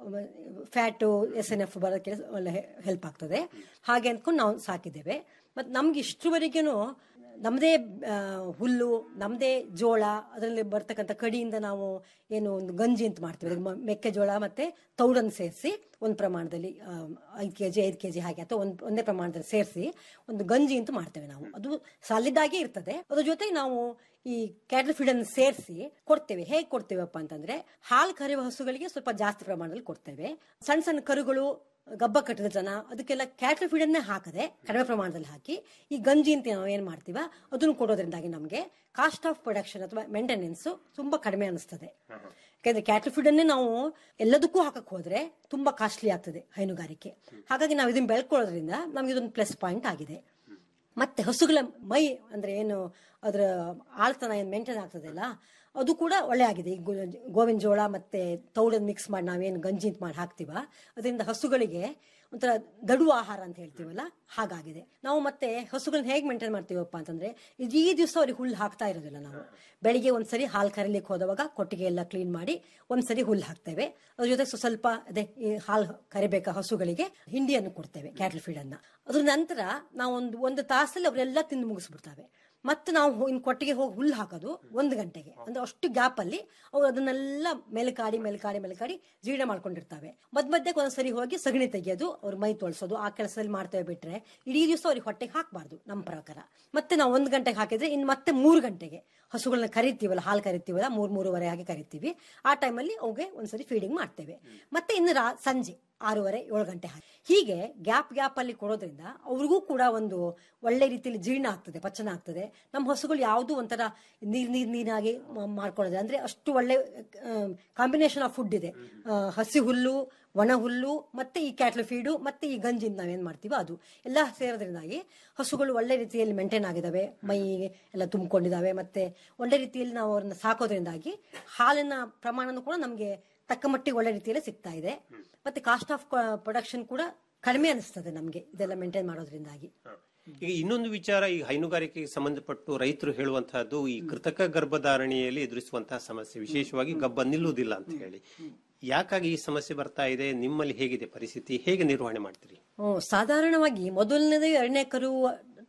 ಫ್ಯಾಟು ಎಸ್ ಎನ್ ಎಫ್ ಬರೋಕ್ಕೆ ಒಳ್ಳೆ ಹೆಲ್ಪ್ ಆಗ್ತದೆ ಹಾಗೆ ಅಂದ್ಕೊಂಡು ನಾವು ಸಾಕಿದ್ದೇವೆ ಮತ್ತು ನಮ್ಗೆ ಇಷ್ಟುವರೆಗೂ ನಮ್ಮದೇ ಹುಲ್ಲು ನಮ್ಮದೇ ಜೋಳ ಅದರಲ್ಲಿ ಬರ್ತಕ್ಕಂಥ ಕಡಿಯಿಂದ ನಾವು ಏನು ಒಂದು ಗಂಜಿ ಅಂತ ಮಾಡ್ತೀವಿ ಅದಕ್ಕೆ ಮ- ಮೆಕ್ಕೆಜೋಳ ಮತ್ತೆ ತೌಡನ್ನು ಸೇರಿಸಿ ಒಂದು ಪ್ರಮಾಣದಲ್ಲಿ ಐದು ಕೆ ಜಿ ಐದು ಕೆ ಜಿ ಹಾಗೆ ಅಥವಾ ಒಂದು ಒಂದೇ ಪ್ರಮಾಣದಲ್ಲಿ ಸೇರಿಸಿ ಒಂದು ಗಂಜಿ ಅಂತ ಮಾಡ್ತೇವೆ ನಾವು ಅದು ಸಾಲಿದ್ದಾಗೆ ಇರ್ತದೆ ಅದ್ರ ಜೊತೆಗೆ ನಾವು ಈ ಕ್ಯಾಟಲ್ ಫೀಡ್ ಅನ್ನು ಸೇರಿಸಿ ಕೊಡ್ತೇವೆ ಹೇಗೆ ಕೊಡ್ತೇವಪ್ಪ ಅಂತಂದ್ರೆ ಹಾಲು ಕರೆಯುವ ಹಸುಗಳಿಗೆ ಸ್ವಲ್ಪ ಜಾಸ್ತಿ ಪ್ರಮಾಣದಲ್ಲಿ ಕೊಡ್ತೇವೆ ಸಣ್ಣ ಸಣ್ಣ ಕರುಗಳು ಗಬ್ಬ ಕಟ್ಟಿದ ಜನ ಅದಕ್ಕೆಲ್ಲ ಕ್ಯಾಟಲ್ ಫೀಡ್ ಅನ್ನೇ ಹಾಕದೆ ಕಡಿಮೆ ಪ್ರಮಾಣದಲ್ಲಿ ಹಾಕಿ ಈ ಗಂಜಿ ಅಂತ ನಾವು ಏನ್ ಮಾಡ್ತೀವ ಅದನ್ನು ಕೊಡೋದ್ರಿಂದಾಗಿ ನಮಗೆ ಕಾಸ್ಟ್ ಆಫ್ ಪ್ರೊಡಕ್ಷನ್ ಅಥವಾ ಮೇಂಟೆನೆನ್ಸ್ ತುಂಬಾ ಕಡಿಮೆ ಅನಿಸ್ತದೆ ಯಾಕಂದ್ರೆ ಕ್ಯಾಟಲ್ ಫೀಡ್ ಅನ್ನೇ ನಾವು ಎಲ್ಲದಕ್ಕೂ ಹಾಕಕ್ ಹೋದ್ರೆ ತುಂಬಾ ಕಾಸ್ಟ್ಲಿ ಆಗ್ತದೆ ಹೈನುಗಾರಿಕೆ ಹಾಗಾಗಿ ನಾವು ಇದನ್ನ ಬೆಳ್ಕೊಳ್ಳೋದ್ರಿಂದ ನಮ್ಗೆ ಇದೊಂದು ಪ್ಲಸ್ ಪಾಯಿಂಟ್ ಆಗಿದೆ ಮತ್ತೆ ಹಸುಗಳ ಮೈ ಅಂದ್ರೆ ಏನು ಅದರ ಆಳ್ತನ ಏನು ಮೇಂಟೈನ್ ಆಗ್ತದಲ್ಲ ಅದು ಕೂಡ ಒಳ್ಳೆ ಆಗಿದೆ ಈ ಗೋ- ಗೋವಿನ ಜೋಳ ಮತ್ತೆ ತೌಡನ್ ಮಿಕ್ಸ್ ಮಾಡಿ ನಾವೇನು ಗಂಜಿ ಅಂತ ಮಾಡಿ ಹಾಕ್ತೀವ ಅದರಿಂದ ಹಸುಗಳಿಗೆ ಒಂಥರ ದಡು ಆಹಾರ ಅಂತ ಹೇಳ್ತೀವಲ್ಲ ಹಾಗಾಗಿದೆ ನಾವು ಮತ್ತೆ ಹಸುಗಳನ್ನ ಹೇಗೆ ಮೇಂಟೈನ್ ಮಾಡ್ತೀವಪ್ಪ ಅಂತಂದ್ರೆ ಇಡೀ ದಿವಸ ಅವ್ರಿಗೆ ಹುಲ್ಲು ಹಾಕ್ತಾ ಇರೋದಿಲ್ಲ ನಾವು ಬೆಳಿಗ್ಗೆ ಒಂದ್ಸರಿ ಹಾಲು ಕರೀಲಿಕ್ಕೆ ಹೋದವಾಗ ಕೊಟ್ಟಿಗೆ ಎಲ್ಲ ಕ್ಲೀನ್ ಮಾಡಿ ಒಂದ್ಸರಿ ಹುಲ್ಲು ಹಾಕ್ತೇವೆ ಅದ್ರ ಜೊತೆ ಸ್ವ- ಸ್ವಲ್ಪ ಅದೇ ಈ ಹಾಲು ಕರಿಬೇಕಾ ಹಸುಗಳಿಗೆ ಹಿಂಡಿಯನ್ನು ಕೊಡ್ತೇವೆ ಕ್ಯಾಟಲ್ ಫೀಡ್ ಅನ್ನ ಅದ್ರ ನಂತರ ನಾವು ಒಂದು ಒಂದು ತಾಸಲ್ಲಿ ಅವರೆಲ್ಲ ತಿಂದು ಮುಗಿಸ್ಬಿಡ್ತವೆ ಮತ್ತೆ ನಾವು ಹೋ- ಇನ್ನು ಕೊಟ್ಟಿಗೆ ಹೋಗಿ ಹುಲ್ಲು ಹಾಕೋದು ಒಂದು ಗಂಟೆಗೆ ಅಂದ್ರೆ ಅಷ್ಟು ಗ್ಯಾಪ್ ಅಲ್ಲಿ ಅವ್ರು ಅದನ್ನೆಲ್ಲ ಮೆಲಕಾಡಿ ಮೆಲಕಾಡಿ ಮೆಲಕಾಡಿ ಜೀರ್ಣ ಮಾಡ್ಕೊಂಡಿರ್ತಾವೆ ಮಧ್ಯ ಮಧ್ಯಕ್ಕೆ ಒಂದ್ಸರಿ ಹೋಗಿ ಸಗಣಿ ತೆಗೆಯೋದು ಅವ್ರ ಮೈ ತೊಳ್ಸೋದು ಆ ಕೆಲಸದಲ್ಲಿ ಮಾಡ್ತೇವೆ ಬಿಟ್ರೆ ಇಡೀ ದಿವಸ ಅವ್ರಿಗೆ ಹೊಟ್ಟೆಗೆ ಹಾಕಬಾರ್ದು ನಮ್ಮ ಪ್ರಕಾರ ಮತ್ತೆ ನಾವು ಒಂದು ಗಂಟೆಗೆ ಹಾಕಿದ್ರೆ ಇನ್ನು ಮತ್ತೆ ಮೂರು ಗಂಟೆಗೆ ಹಸುಗಳನ್ನ ಕರಿತೀವಲ್ಲ ಹಾಲು ಕರಿತೀವಲ್ಲ ಮೂರ್ ಮೂರುವರೆ ಹಾಗೆ ಕರಿತೀವಿ ಆ ಟೈಮಲ್ಲಿ ಅವ್ಗೆ ಒಂದ್ಸರಿ ಫೀಡಿಂಗ್ ಮಾಡ್ತೇವೆ ಮತ್ತೆ ಇನ್ನು ರಾ ಸಂಜೆ ಆರೂವರೆ ಏಳು ಗಂಟೆ ಹಾಗೆ ಹೀಗೆ ಗ್ಯಾಪ್ ಗ್ಯಾಪ್ ಅಲ್ಲಿ ಕೊಡೋದ್ರಿಂದ ಅವ್ರಿಗೂ ಕೂಡ ಒಂದು ಒಳ್ಳೆ ರೀತಿಯಲ್ಲಿ ಜೀರ್ಣ ಆಗ್ತದೆ ಪಚನ ಆಗ್ತದೆ ನಮ್ಮ ಹಸುಗಳು ಯಾವುದು ಒಂಥರ ನೀರ್ ನೀರ್ ನೀರಾಗಿ ಮ- ಮಾಡ್ಕೊಳ್ಳೋದು ಅಂದ್ರೆ ಅಷ್ಟು ಒಳ್ಳೆ ಕಾಂಬಿನೇಷನ್ ಆಫ್ ಫುಡ್ ಇದೆ ಆ, ಹಸಿ ಹುಲ್ಲು ಒಣ ಹುಲ್ಲು ಮತ್ತೆ ಈ ಕ್ಯಾಟ್ಲ್ ಫೀಡು ಮತ್ತೆ ಈ ಗಂಜಿ ನಾವೇನ್ ಮಾಡ್ತೀವೋ ಅದು ಎಲ್ಲ ಸೇರೋದ್ರಿಂದಾಗಿ ಹಸುಗಳು ಒಳ್ಳೆ ರೀತಿಯಲ್ಲಿ ಮೇಂಟೈನ್ ಆಗಿದಾವೆ ಮೈ ಎಲ್ಲ ತುಂಬಿಕೊಂಡಿದ್ದಾವೆ ಮತ್ತೆ ಒಳ್ಳೆ ರೀತಿಯಲ್ಲಿ ನಾವು ಅವ್ರನ್ನ ಸಾಕೋದ್ರಿಂದಾಗಿ ಹಾಲಿನ ಪ್ರಮಾಣನೂ ಕೂಡ ನಮಗೆ ತಕ್ಕ ಮಟ್ಟಿಗೆ ಒಳ್ಳೆ ರೀತಿಯಲ್ಲಿ ಸಿಗ್ತಾ ಇದೆ ಮತ್ತೆ ಕಾಸ್ಟ್ ಆಫ್ ಪ್ರೊಡಕ್ಷನ್ ಕೂಡ ಕಡಿಮೆ ಅನಿಸ್ತದೆ ನಮಗೆ ಇದೆಲ್ಲ ಮೇಂಟೈನ್ ಮಾಡೋದ್ರಿಂದಾಗಿ ಈಗ ಇನ್ನೊಂದು ವಿಚಾರ ಈ ಹೈನುಗಾರಿಕೆಗೆ ಸಂಬಂಧಪಟ್ಟು ರೈತರು ಹೇಳುವಂತಹದ್ದು ಈ ಕೃತಕ ಗರ್ಭಧಾರಣೆಯಲ್ಲಿ ಎದುರಿಸುವಂತಹ ಸಮಸ್ಯೆ ವಿಶೇಷವಾಗಿ ಗಬ್ಬ ನಿಲ್ಲುವುದಿಲ್ಲ ಅಂತ ಹೇಳಿ ಯಾಕಾಗಿ ಈ ಸಮಸ್ಯೆ ಬರ್ತಾ ಇದೆ ನಿಮ್ಮಲ್ಲಿ ಹೇಗಿದೆ ಪರಿಸ್ಥಿತಿ ಹೇಗೆ ನಿರ್ವಹಣೆ ಮಾಡ್ತೀರಿ ಹ್ಮ್, ಸಾಧಾರಣವಾಗಿ ಮೊದಲನೇದು ಎರಡನೇ ಕರು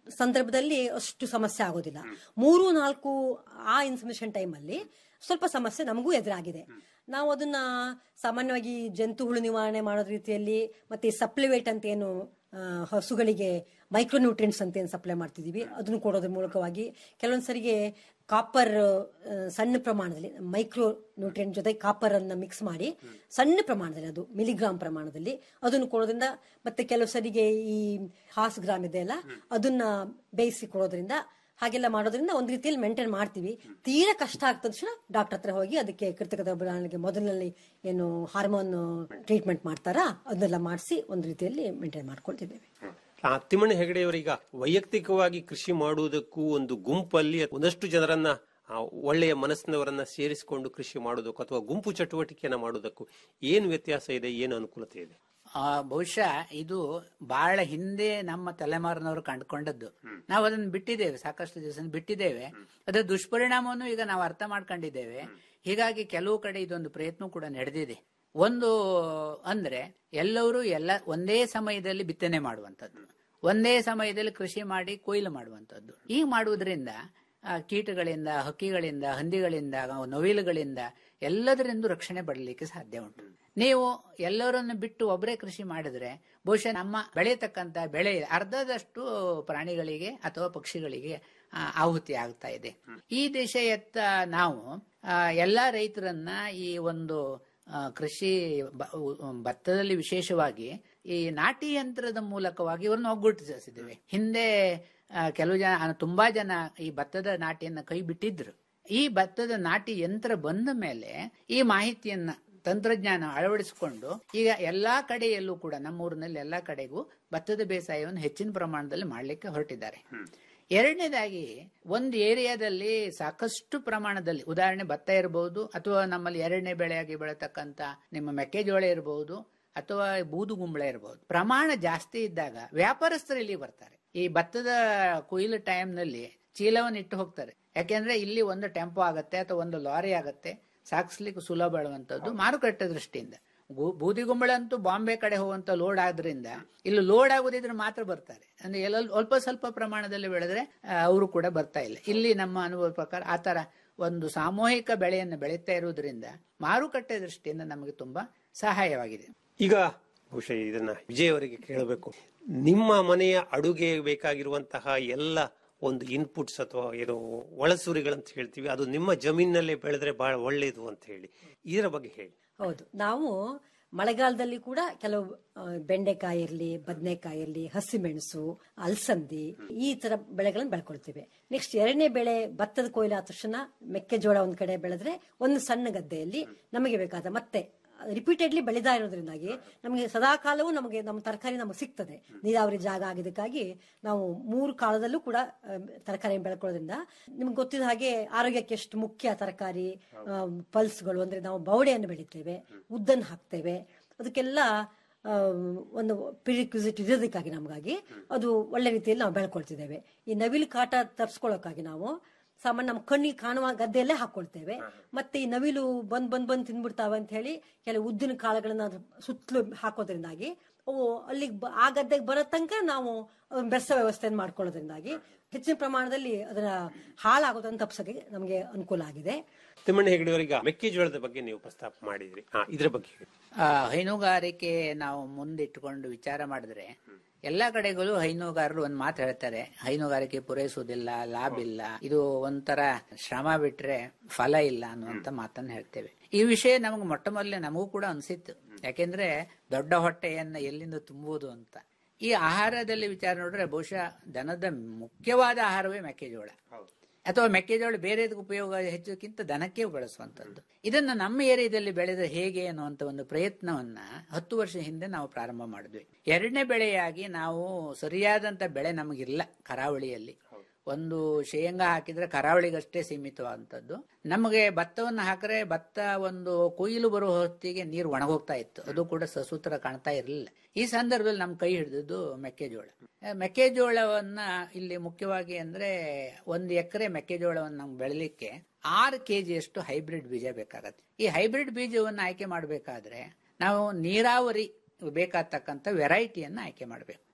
ಸಂದರ್ಭದಲ್ಲಿ ಅಷ್ಟು ಸಮಸ್ಯೆ ಆಗೋದಿಲ್ಲ ಮೂರು ನಾಲ್ಕು ಆ ಇನ್ಫಾರ್ಮೇಶನ್ ಟೈಮಲ್ಲಿ ಸ್ವಲ್ಪ ಸಮಸ್ಯೆ ನಮಗೂ ಎದುರಾಗಿದೆ ನಾವು ಅದನ್ನ ಸಾಮಾನ್ಯವಾಗಿ ಜಂತು ಹುಳು ನಿವಾರಣೆ ಮಾಡೋ ರೀತಿಯಲ್ಲಿ ಮತ್ತೆ ಸಪ್ಲಿವೇಟ್ ಅಂತ ಏನು ಆ, ಹಸುಗಳಿಗೆ ಮೈಕ್ರೋನ್ಯೂಟ್ರಿಯೆಂಟ್ಸ್ ಅಂತ ಏನು ಸಪ್ಲೈ ಮಾಡ್ತಿದೀವಿ ಅದನ್ನು ಕೊಡೋದ್ರ ಮೂಲಕವಾಗಿ ಕೆಲವೊಂದು ಸರಿಗೆ ಕಾಪರ್ ಸಣ್ಣ ಪ್ರಮಾಣದಲ್ಲಿ ಮೈಕ್ರೋ ನ್ಯೂಟ್ರಿಯೆಂಟ್ ಜೊತೆ ಕಾಪರ್ ಅನ್ನ ಮಿಕ್ಸ್ ಮಾಡಿ ಸಣ್ಣ ಪ್ರಮಾಣದಲ್ಲಿ ಅದು ಮಿಲಿಗ್ರಾಮ್ ಪ್ರಮಾಣದಲ್ಲಿ ಅದನ್ನು ಕೊಡೋದ್ರಿಂದ ಮತ್ತೆ ಕೆಲವು ಸರಿಗೆ ಈ ಹಾಸ್ ಗ್ರಾಮ್ ಇದೆ ಅಲ್ಲ ಅದನ್ನ ಬೇಯಿಸಿ ಕೊಡೋದ್ರಿಂದ ಹಾಗೆಲ್ಲ ಮಾಡೋದ್ರಿಂದ ಒಂದು ರೀತಿಯಲ್ಲಿ ಮೇಂಟೈನ್ ಮಾಡ್ತೀವಿ ತೀರಾ ಕಷ್ಟ ಆಗ್ತದ ತಕ್ಷಣ ಡಾಕ್ಟರ್ ಹತ್ರ ಹೋಗಿ ಅದಕ್ಕೆ ಕೃತಕ ಬೆಳವಣಿಗೆ ಮೊದಲಿನಲ್ಲಿ ಏನು ಹಾರ್ಮೋನ್ ಟ್ರೀಟ್ಮೆಂಟ್ ಮಾಡ್ತಾರಾ ಅದನ್ನೆಲ್ಲ ಮಾಡಿಸಿ ಒಂದು ರೀತಿಯಲ್ಲಿ ಮೇಂಟೈನ್ ಮಾಡ್ಕೊಳ್ತಿದ್ದೇವೆ ಆ, ತಿಮ್ಮಣ್ಣ ಹೆಗಡೆಯವರೀಗ ವೈಯಕ್ತಿಕವಾಗಿ ಕೃಷಿ ಮಾಡುವುದಕ್ಕೂ ಒಂದು ಗುಂಪಲ್ಲಿ ಒಂದಷ್ಟು ಜನರನ್ನ ಆ, ಒಳ್ಳೆಯ ಮನಸ್ಸಿನವರನ್ನ ಸೇರಿಸಿಕೊಂಡು ಕೃಷಿ ಮಾಡುವುದಕ್ಕೂ ಅಥವಾ ಗುಂಪು ಚಟುವಟಿಕೆಯನ್ನ ಮಾಡುವುದಕ್ಕೂ ಏನು ವ್ಯತ್ಯಾಸ ಇದೆ ಏನು ಅನುಕೂಲತೆ ಇದೆ ಆ, ಬಹುಶಃ ಇದು ಬಹಳ ಹಿಂದೆ ನಮ್ಮ ತಲೆಮಾರಿನವರು ಕಂಡುಕೊಂಡದ್ದು ನಾವು ಅದನ್ನು ಬಿಟ್ಟಿದ್ದೇವೆ ಸಾಕಷ್ಟು ದಿವಸ ಬಿಟ್ಟಿದ್ದೇವೆ ಅದರ ದುಷ್ಪರಿಣಾಮವನ್ನು ಈಗ ನಾವು ಅರ್ಥ ಮಾಡ್ಕೊಂಡಿದ್ದೇವೆ ಹೀಗಾಗಿ ಕೆಲವು ಕಡೆ ಇದೊಂದು ಪ್ರಯತ್ನ ಕೂಡ ನಡೆದಿದೆ ಒಂದು ಅಂದ್ರೆ ಎಲ್ಲರೂ ಎಲ್ಲ ಒಂದೇ ಸಮಯದಲ್ಲಿ ಬಿತ್ತನೆ ಮಾಡುವಂತದ್ದು ಒಂದೇ ಸಮಯದಲ್ಲಿ ಕೃಷಿ ಮಾಡಿ ಕೊಯ್ಲು ಮಾಡುವಂತದ್ದು ಈಗ ಮಾಡುವುದರಿಂದ ಆ, ಕೀಟಗಳಿಂದ ಹಕ್ಕಿಗಳಿಂದ ಹಂದಿಗಳಿಂದ ನವಿಲುಗಳಿಂದ ಎಲ್ಲದರಿಂದ ರಕ್ಷಣೆ ಪಡಲಿಕ್ಕೆ ಸಾಧ್ಯ ಉಂಟು ನೀವು ಎಲ್ಲರನ್ನು ಬಿಟ್ಟು ಒಬ್ಬರೇ ಕೃಷಿ ಮಾಡಿದ್ರೆ ಬಹುಶಃ ನಮ್ಮ ಬೆಳೆಯತಕ್ಕಂತ ಬೆಳೆ ಅರ್ಧದಷ್ಟು ಪ್ರಾಣಿಗಳಿಗೆ ಅಥವಾ ಪಕ್ಷಿಗಳಿಗೆ ಆ, ಆಹುತಿ ಆಗ್ತಾ ಇದೆ ಈ ದಿಶೆಯತ್ತ ನಾವು ಆ, ಎಲ್ಲಾ ರೈತರನ್ನ ಈ ಒಂದು ಆ, ಕೃಷಿ ಬ- ಉ- ಭತ್ತದಲ್ಲಿ ವಿಶೇಷವಾಗಿ ಈ ನಾಟಿ ಯಂತ್ರದ ಮೂಲಕವಾಗಿ ಇವರನ್ನು ಒಗ್ಗೂಡಿಸಿದ್ದೇವೆ ಹಿಂದೆ ಆ, ಕೆಲವು ಜನ ತುಂಬಾ ಜನ ಈ ಭತ್ತದ ನಾಟಿಯನ್ನ ಕೈ ಬಿಟ್ಟಿದ್ರು ಈ ಭತ್ತದ ನಾಟಿ ಯಂತ್ರ ಬಂದ ಮೇಲೆ ಈ ಮಾಹಿತಿಯನ್ನ ತಂತ್ರಜ್ಞಾನ ಅಳವಡಿಸಿಕೊಂಡು ಈಗ ಎಲ್ಲಾ ಕಡೆಯಲ್ಲೂ ಕೂಡ ನಮ್ಮ ಊರಿನಲ್ಲಿ ಎಲ್ಲಾ ಕಡೆಗೂ ಭತ್ತದ ಬೇಸಾಯವನ್ನು ಹೆಚ್ಚಿನ ಪ್ರಮಾಣದಲ್ಲಿ ಮಾಡಲಿಕ್ಕೆ ಹೊರಟಿದ್ದಾರೆ ಎರಡನೇದಾಗಿ ಒಂದು ಏರಿಯಾದಲ್ಲಿ ಸಾಕಷ್ಟು ಪ್ರಮಾಣದಲ್ಲಿ ಉದಾಹರಣೆ ಭತ್ತ ಇರಬಹುದು ಅಥವಾ ನಮ್ಮಲ್ಲಿ ಎರಡನೇ ಬೆಳೆಯಾಗಿ ಬೆಳೆತಕ್ಕಂತ ನಿಮ್ಮ ಮೆಕ್ಕೆಜೋಳ ಇರಬಹುದು ಅಥವಾ ಬೂದುಗುಂಬಳ ಇರಬಹುದು ಪ್ರಮಾಣ ಜಾಸ್ತಿ ಇದ್ದಾಗ ವ್ಯಾಪಾರಸ್ಥರು ಇಲ್ಲಿ ಬರ್ತಾರೆ ಈ ಭತ್ತದ ಕೊಯ್ಲು ಟೈಮ್ನಲ್ಲಿ ಚೀಲವನ್ನು ಇಟ್ಟು ಹೋಗ್ತಾರೆ ಯಾಕೆಂದ್ರೆ ಇಲ್ಲಿ ಒಂದು ಟೆಂಪೋ ಆಗತ್ತೆ ಅಥವಾ ಒಂದು ಲಾರಿ ಆಗತ್ತೆ ಸಾಗಿಸ್ಲಿಕ್ಕೆ ಸುಲಭ ಹೇಳುವಂತದ್ದು ಮಾರುಕಟ್ಟೆ ದೃಷ್ಟಿಯಿಂದ ಗು- ಬೂದಿಗುಂಬಳ ಅಂತೂ ಬಾಂಬೆ ಕಡೆ ಹೋಗುವಂತ ಲೋಡ್ ಆದ್ರಿಂದ ಇಲ್ಲಿ ಲೋಡ್ ಆಗುದಿದ್ರೆ ಮಾತ್ರ ಬರ್ತಾರೆ ಅಂದ್ರೆ ಎಲ್ಲ ಅಲ್ಪ ಸ್ವಲ್ಪ ಪ್ರಮಾಣದಲ್ಲಿ ಬೆಳೆದ್ರೆ ಅವರು ಕೂಡ ಬರ್ತಾ ಇಲ್ಲ ಇಲ್ಲಿ ನಮ್ಮ ಅನುಭವ ಪ್ರಕಾರ ಆ ತರ ಒಂದು ಸಾಮೂಹಿಕ ಬೆಳೆಯನ್ನು ಬೆಳೀತಾ ಇರುವುದರಿಂದ ಮಾರುಕಟ್ಟೆ ದೃಷ್ಟಿಯಿಂದ ನಮಗೆ ತುಂಬಾ ಸಹಾಯವಾಗಿದೆ ಈಗ ಬಹುಶಃ ಇದನ್ನ ವಿಜಯ್ ಅವರಿಗೆ ಕೇಳಬೇಕು ನಿಮ್ಮ ಮನೆಯ ಅಡುಗೆ ಬೇಕಾಗಿರುವಂತಹ ಎಲ್ಲ ಒಂದು ಇನ್ಪುಟ್ಸ್ ಅಥವಾ ಏನು ಒಳಸುರಿಗಳಂತ ಹೇಳ್ತೀವಿ ಅದು ನಿಮ್ಮ ಜಮೀನಿನಲ್ಲೇ ಬೆಳೆದ್ರೆ ಬಹಳ ಒಳ್ಳೇದು ಅಂತ ಹೇಳಿ ಇದರ ಬಗ್ಗೆ ಹೇಳಿ ಹೌದು ನಾವು ಮಳೆಗಾಲದಲ್ಲಿ ಕೂಡ ಕೆಲವು ಆ, ಬೆಂಡೆಕಾಯಿ ಇರಲಿ ಬದನೆಕಾಯಿ ಇರಲಿ ಹಸಿಮೆಣಸು ಅಲಸಂದಿ ಈ ತರ ಬೆಳೆಗಳನ್ನು ಬೆಳ್ಕೊಳ್ತೇವೆ ನೆಕ್ಸ್ಟ್ ಎರಡನೇ ಬೆಳೆ ಭತ್ತದ ಕೊಯ್ಲು ಆದ ತಕ್ಷಣ ಮೆಕ್ಕೆಜೋಳ ಒಂದ್ ಕಡೆ ಬೆಳೆದ್ರೆ ಒಂದು ಸಣ್ಣ ಗದ್ದೆಯಲ್ಲಿ ನಮಗೆ ಬೇಕಾದ ಮತ್ತೆ ರಿಪೀಟೆಡ್ಲಿ ಬೆಳೆದಾ ಇರೋದ್ರಿಂದಾಗಿ ನಮಗೆ ಸದಾ ಕಾಲವೂ ನಮಗೆ ನಮ್ಮ ತರಕಾರಿ ನಮಗೆ ಸಿಗ್ತದೆ ನೀರಾವರಿ ಜಾಗ ಆಗಿದ್ದಕ್ಕಾಗಿ ನಾವು ಮೂರು ಕಾಲದಲ್ಲೂ ಕೂಡ ತರಕಾರಿ ಬೆಳ್ಕೊಳ್ಳೋದ್ರಿಂದ ನಿಮ್ಗೆ ಗೊತ್ತಿದ ಹಾಗೆ ಆರೋಗ್ಯಕ್ಕೆ ಎಷ್ಟು ಮುಖ್ಯ ತರಕಾರಿ ಪಲ್ಸ್ಗಳು ಅಂದ್ರೆ ನಾವು ಬವಡೆಯನ್ನು ಬೆಳಿತೇವೆ ಉದ್ದನ್ನು ಹಾಕ್ತೇವೆ ಅದಕ್ಕೆಲ್ಲ ಆ, ಒಂದು ಪ್ರಿರಿಕ್ವಿಸಿಟ್ ಇರೋದಕ್ಕಾಗಿ ನಮಗಾಗಿ ಅದು ಒಳ್ಳೆ ರೀತಿಯಲ್ಲಿ ನಾವು ಬೆಳ್ಕೊಳ್ತಿದ್ದೇವೆ ಈ ನವಿಲು ಕಾಟ ತರ್ಸ್ಕೊಳ್ಳೋಕ್ಕಾಗಿ ನಾವು ಸಾಮಾನ್ಯ ನಮ್ಮ ಕಣ್ಣಿಗೆ ಕಾಣುವ ಗದ್ದೆಯಲ್ಲೇ ಹಾಕೊಳ್ತೇವೆ ಮತ್ತೆ ಈ ನವಿಲು ಬಂದ್ ಬಂದ್ ಬಂದ್ ತಿಂದ್ಬಿಡ್ತಾವೆ ಅಂತ ಹೇಳಿ ಕೆಲವು ಉದ್ದಿನ ಕಾಳುಗಳನ್ನ ಅದ್ರ ಸುತ್ತಲೂ ಹಾಕೋದ್ರಿಂದಾಗಿ ಅವು ಅಲ್ಲಿಗೆ ಬ- ಆ ಗದ್ದೆಗೆ ಬರೋ ತನಕ ನಾವು ಅದನ್ನ ಬೆರೆಸೋ ವ್ಯವಸ್ಥೆಯನ್ನು ಮಾಡ್ಕೊಳ್ಳೋದ್ರಿಂದಾಗಿ ಹೆಚ್ಚಿನ ಪ್ರಮಾಣದಲ್ಲಿ ಅದರ ಹಾಳಾಗೋದನ್ನು ತಪ್ಪಿಸೋಕೆ ನಮಗೆ ಅನುಕೂಲ ಆಗಿದೆ ತಿಮ್ಮಣ್ಣ ಹೆಗಡೆಯವರಿಗೆ ಮೆಕ್ಕೆಜೋಳದ ಬಗ್ಗೆ ನೀವು ಪ್ರಸ್ತಾಪ ಮಾಡಿದ್ರಿ ಹಾ ಇದ್ರ ಬಗ್ಗೆ ಹೇಳಿ ಆ, ಹೈನುಗಾರಿಕೆ ನಾವು ಮುಂದಿಟ್ಟುಕೊಂಡು ವಿಚಾರ ಮಾಡಿದ್ರೆ ಎಲ್ಲಾ ಕಡೆಗಳು ಹೈನುಗಾರರು ಒಂದ್ ಮಾತು ಹೇಳ್ತಾರೆ ಹೈನುಗಾರಿಕೆ ಪೂರೈಸುವುದಿಲ್ಲ ಲಾಭ ಇಲ್ಲ ಇದು ಒಂಥರ ಶ್ರಮ ಬಿಟ್ರೆ ಫಲ ಇಲ್ಲ ಅನ್ನುವಂತ ಮಾತನ್ನ ಹೇಳ್ತೇವೆ ಈ ವಿಷಯ ನಮಗೆ ಮೊಟ್ಟ ಮೊದಲೇ ನಮಗೂ ಕೂಡ ಅನ್ಸಿತ್ತು ಯಾಕೆಂದ್ರೆ ದೊಡ್ಡ ಹೊಟ್ಟೆಯನ್ನ ಎಲ್ಲಿಂದ ತುಂಬುವುದು ಅಂತ ಈ ಆಹಾರದಲ್ಲಿ ವಿಚಾರ ನೋಡಿದ್ರೆ ಬಹುಶಃ ದನದ ಮುಖ್ಯವಾದ ಆಹಾರವೇ ಮೆಕ್ಕೆಜೋಳ ಅಥವಾ ಮೆಕ್ಕೆಜೋಳ ಬೇರೆ ಉಪಯೋಗ ಹೆಚ್ಚಕ್ಕಿಂತ ದನಕ್ಕೆ ಬಳಸುವಂತದ್ದು ಇದನ್ನ ನಮ್ಮ ಏರಿಯಾದಲ್ಲಿ ಬೆಳೆದ ಹೇಗೆ ಅನ್ನುವಂತ ಒಂದು ಪ್ರಯತ್ನವನ್ನ ಹತ್ತು ವರ್ಷ ಹಿಂದೆ ನಾವು ಪ್ರಾರಂಭ ಮಾಡಿದ್ವಿ ಎರಡನೇ ಬೆಳೆಯಾಗಿ ನಾವು ಸರಿಯಾದಂತ ಬೆಳೆ ನಮಗಿಲ್ಲ ಕರಾವಳಿಯಲ್ಲಿ ಒಂದು ಶೇಂಗಾ ಹಾಕಿದ್ರೆ ಕರಾವಳಿಗಷ್ಟೇ ಸೀಮಿತವಾದಂಥದ್ದು ನಮಗೆ ಭತ್ತವನ್ನು ಹಾಕಿದ್ರೆ ಭತ್ತ ಒಂದು ಕೊಯ್ಲು ಬರುವ ಹೊತ್ತಿಗೆ ನೀರು ಒಣಗೋಗ್ತಾ ಇತ್ತು ಅದು ಕೂಡ ಸಸೂತ್ರ ಕಾಣ್ತಾ ಇರಲಿಲ್ಲ ಈ ಸಂದರ್ಭದಲ್ಲಿ ನಮ್ಮ ಕೈ ಹಿಡಿದಿದ್ದು ಮೆಕ್ಕೆಜೋಳ ಆ, ಮೆಕ್ಕೆಜೋಳವನ್ನ ಇಲ್ಲಿ ಮುಖ್ಯವಾಗಿ ಅಂದ್ರೆ ಒಂದು ಎಕರೆ ಮೆಕ್ಕೆಜೋಳವನ್ನು ನಮ್ಗೆ ಬೆಳಿಲಿಕ್ಕೆ ಆರು ಕೆಜಿಯಷ್ಟು ಹೈಬ್ರಿಡ್ ಬೀಜ ಬೇಕಾಗತ್ತೆ ಈ ಹೈಬ್ರಿಡ್ ಬೀಜವನ್ನು ಆಯ್ಕೆ ಮಾಡಬೇಕಾದ್ರೆ ನಾವು ನೀರಾವರಿ ಬೇಕಾಗ್ತಕ್ಕಂಥ ವೆರೈಟಿಯನ್ನು ಆಯ್ಕೆ ಮಾಡಬೇಕು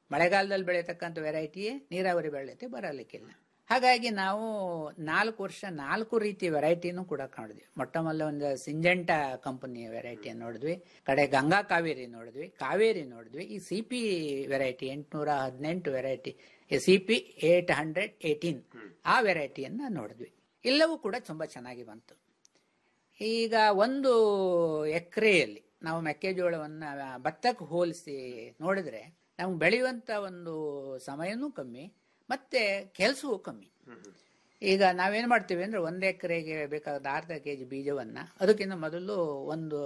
ಮಳೆಗಾಲದಲ್ಲಿ ಬೆಳೆಯತಕ್ಕಂಥ ವೆರೈಟಿಯೇ ನೀರಾವರಿ ಬೆಳೆಯುತ್ತೆ ಬರಲಿಕ್ಕಿಲ್ಲ ಹಾಗಾಗಿ ನಾವು ನಾಲ್ಕು ವರ್ಷ ನಾಲ್ಕು ರೀತಿಯ ವೆರೈಟಿನೂ ಕೂಡ ನೋಡಿದ್ವಿ ಮೊಟ್ಟ ಮೊದಲ ಒಂದು ಸಿಂಜೆಂಟ ಕಂಪನಿಯ ವೆರೈಟಿಯನ್ನು ನೋಡಿದ್ವಿ ಕಡೆ ಗಂಗಾ ಕಾವೇರಿ ನೋಡಿದ್ವಿ ಕಾವೇರಿ ನೋಡಿದ್ವಿ ಈ ಸಿ ಪಿ ವೆರೈಟಿ ಎಂಟುನೂರ ಹದಿನೆಂಟು variety C P eight hundred eighteen ಆ ವೆರೈಟಿಯನ್ನು ನೋಡಿದ್ವಿ ಎಲ್ಲವೂ ಕೂಡ ತುಂಬ ಚೆನ್ನಾಗಿ ಬಂತು ಈಗ ಒಂದು ಎಕರೆಯಲ್ಲಿ ನಾವು ಮೆಕ್ಕೆಜೋಳವನ್ನು ಭತ್ತಕ್ಕೆ ಹೋಲಿಸಿ ನೋಡಿದ್ರೆ ನಮ್ಗೆ ಬೆಳೆಯುವಂಥ ಒಂದು ಸಮಯನೂ ಕಮ್ಮಿ ಮತ್ತೆ ಕೆಲಸವೂ ಕಮ್ಮಿ ಈಗ ನಾವೇನು ಮಾಡ್ತೀವಿ ಅಂದ್ರೆ ಒಂದು ಎಕರೆಗೆ ಬೇಕಾದ ಅರ್ಧ ಕೆ ಜಿ ಬೀಜವನ್ನು ಅದಕ್ಕಿಂತ ಮೊದಲು ಒಂದು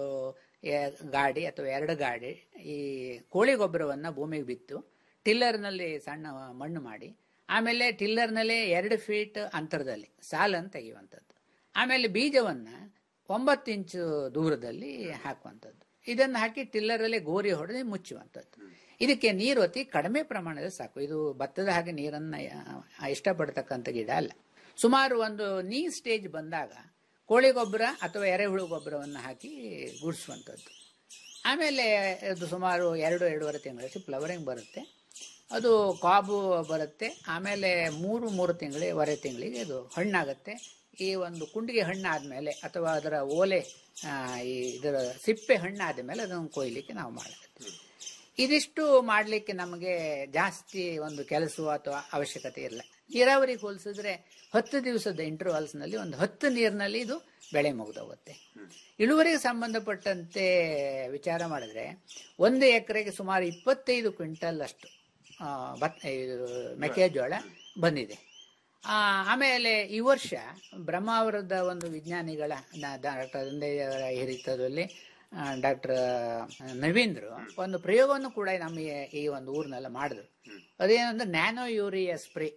ಎ- ಗಾಡಿ ಅಥವಾ ಎರಡು ಗಾಡಿ ಈ ಕೋಳಿ ಗೊಬ್ಬರವನ್ನು ಭೂಮಿಗೆ ಬಿತ್ತು ಟಿಲ್ಲರ್ನಲ್ಲಿ ಸಣ್ಣ ಮಣ್ಣು ಮಾಡಿ ಆಮೇಲೆ ಟಿಲ್ಲರ್ನಲ್ಲೇ ಎರಡು ಫೀಟ್ ಅಂತರದಲ್ಲಿ ಸಾಲನ್ನು ತೆಗೆಯುವಂಥದ್ದು ಆಮೇಲೆ ಬೀಜವನ್ನು ಒಂಬತ್ತು ಇಂಚು ದೂರದಲ್ಲಿ ಹಾಕುವಂಥದ್ದು ಇದನ್ನು ಹಾಕಿ ಟಿಲ್ಲರಲ್ಲಿ ಗೋರಿ ಹೊಡೆದು ಮುಚ್ಚುವಂಥದ್ದು ಇದಕ್ಕೆ ನೀರು ಅತಿ ಕಡಿಮೆ ಪ್ರಮಾಣದಲ್ಲಿ ಸಾಕು ಇದು ಭತ್ತದ ಹಾಗೆ ನೀರನ್ನು ಆ, ಇಷ್ಟಪಡ್ತಕ್ಕಂಥ ಗಿಡ ಅಲ್ಲ ಸುಮಾರು ಒಂದು ನೀ ಸ್ಟೇಜ್ ಬಂದಾಗ ಕೋಳಿ ಗೊಬ್ಬರ ಅಥವಾ ಎರೆಹುಳು ಗೊಬ್ಬರವನ್ನು ಹಾಕಿ ಗುಡಿಸುವಂಥದ್ದು ಆಮೇಲೆ ಅದು ಸುಮಾರು ಎರಡು ಎರಡೂವರೆ ತಿಂಗಳಲ್ಲಿ ಫ್ಲವರಿಂಗ್ ಬರುತ್ತೆ ಅದು ಕಾಬು ಬರುತ್ತೆ ಆಮೇಲೆ ಮೂರು ಮೂರು ತಿಂಗಳವರೆ ತಿಂಗಳಿಗೆ ಅದು ಹಣ್ಣಾಗುತ್ತೆ ಈ ಒಂದು ಕುಂಡಿಗೆ ಹಣ್ಣಾದ್ಮೇಲೆ ಅಥವಾ ಅದರ ಓಲೆ ಆ, ಈ ಇದರ ಸಿಪ್ಪೆ ಹಣ್ಣಾದ ಮೇಲೆ ಅದನ್ನು ಕೊಯ್ಲಿಕ್ಕೆ ನಾವು ಮಾಡಬೇಕು ಇದಿಷ್ಟು ಮಾಡಲಿಕ್ಕೆ ನಮಗೆ ಜಾಸ್ತಿ ಒಂದು ಕೆಲಸ ಅಥವಾ ಅವಶ್ಯಕತೆ ಇಲ್ಲ ನೀರಾವರಿಗೆ ಹೋಲಿಸಿದ್ರೆ ಹತ್ತು ದಿವಸದ ಇಂಟರ್ವಲ್ಸ್ನಲ್ಲಿ ಒಂದು ಹತ್ತು ನೀರಿನಲ್ಲಿ ಇದು ಬೆಳೆ ಮುಗಿದೋಗುತ್ತೆ ಇಳುವರಿಗೆ ಸಂಬಂಧಪಟ್ಟಂತೆ ವಿಚಾರ ಮಾಡಿದ್ರೆ ಒಂದು ಎಕರೆಗೆ ಸುಮಾರು ಇಪ್ಪತ್ತೈದು ಕ್ವಿಂಟಲ್ ಅಷ್ಟು ಆ, ಭತ್ತ ಇದು ಮೆಕ್ಕೆಜೋಳ ಬಂದಿದೆ ಆ, ಆಮೇಲೆ ಈ ವರ್ಷ ಬ್ರಹ್ಮಾವರದ ಒಂದು ವಿಜ್ಞಾನಿಗಳ ಡಾಕ್ಟರ್ ದಂಡೆಯವರ ಹಿರಿತದಲ್ಲಿ ಡಾಕ್ಟರ್ ನವೀಂದ್ರು ಒಂದು ಪ್ರಯೋಗವನ್ನು ಕೂಡ ನಮಗೆ ಈ ಒಂದು ಊರಿನೆಲ್ಲ ಮಾಡಿದ್ರು ಅದೇನಂದ್ರೆ ನ್ಯಾನೋ ಯೂರಿಯಾ ಸ್ಪ್ರೇ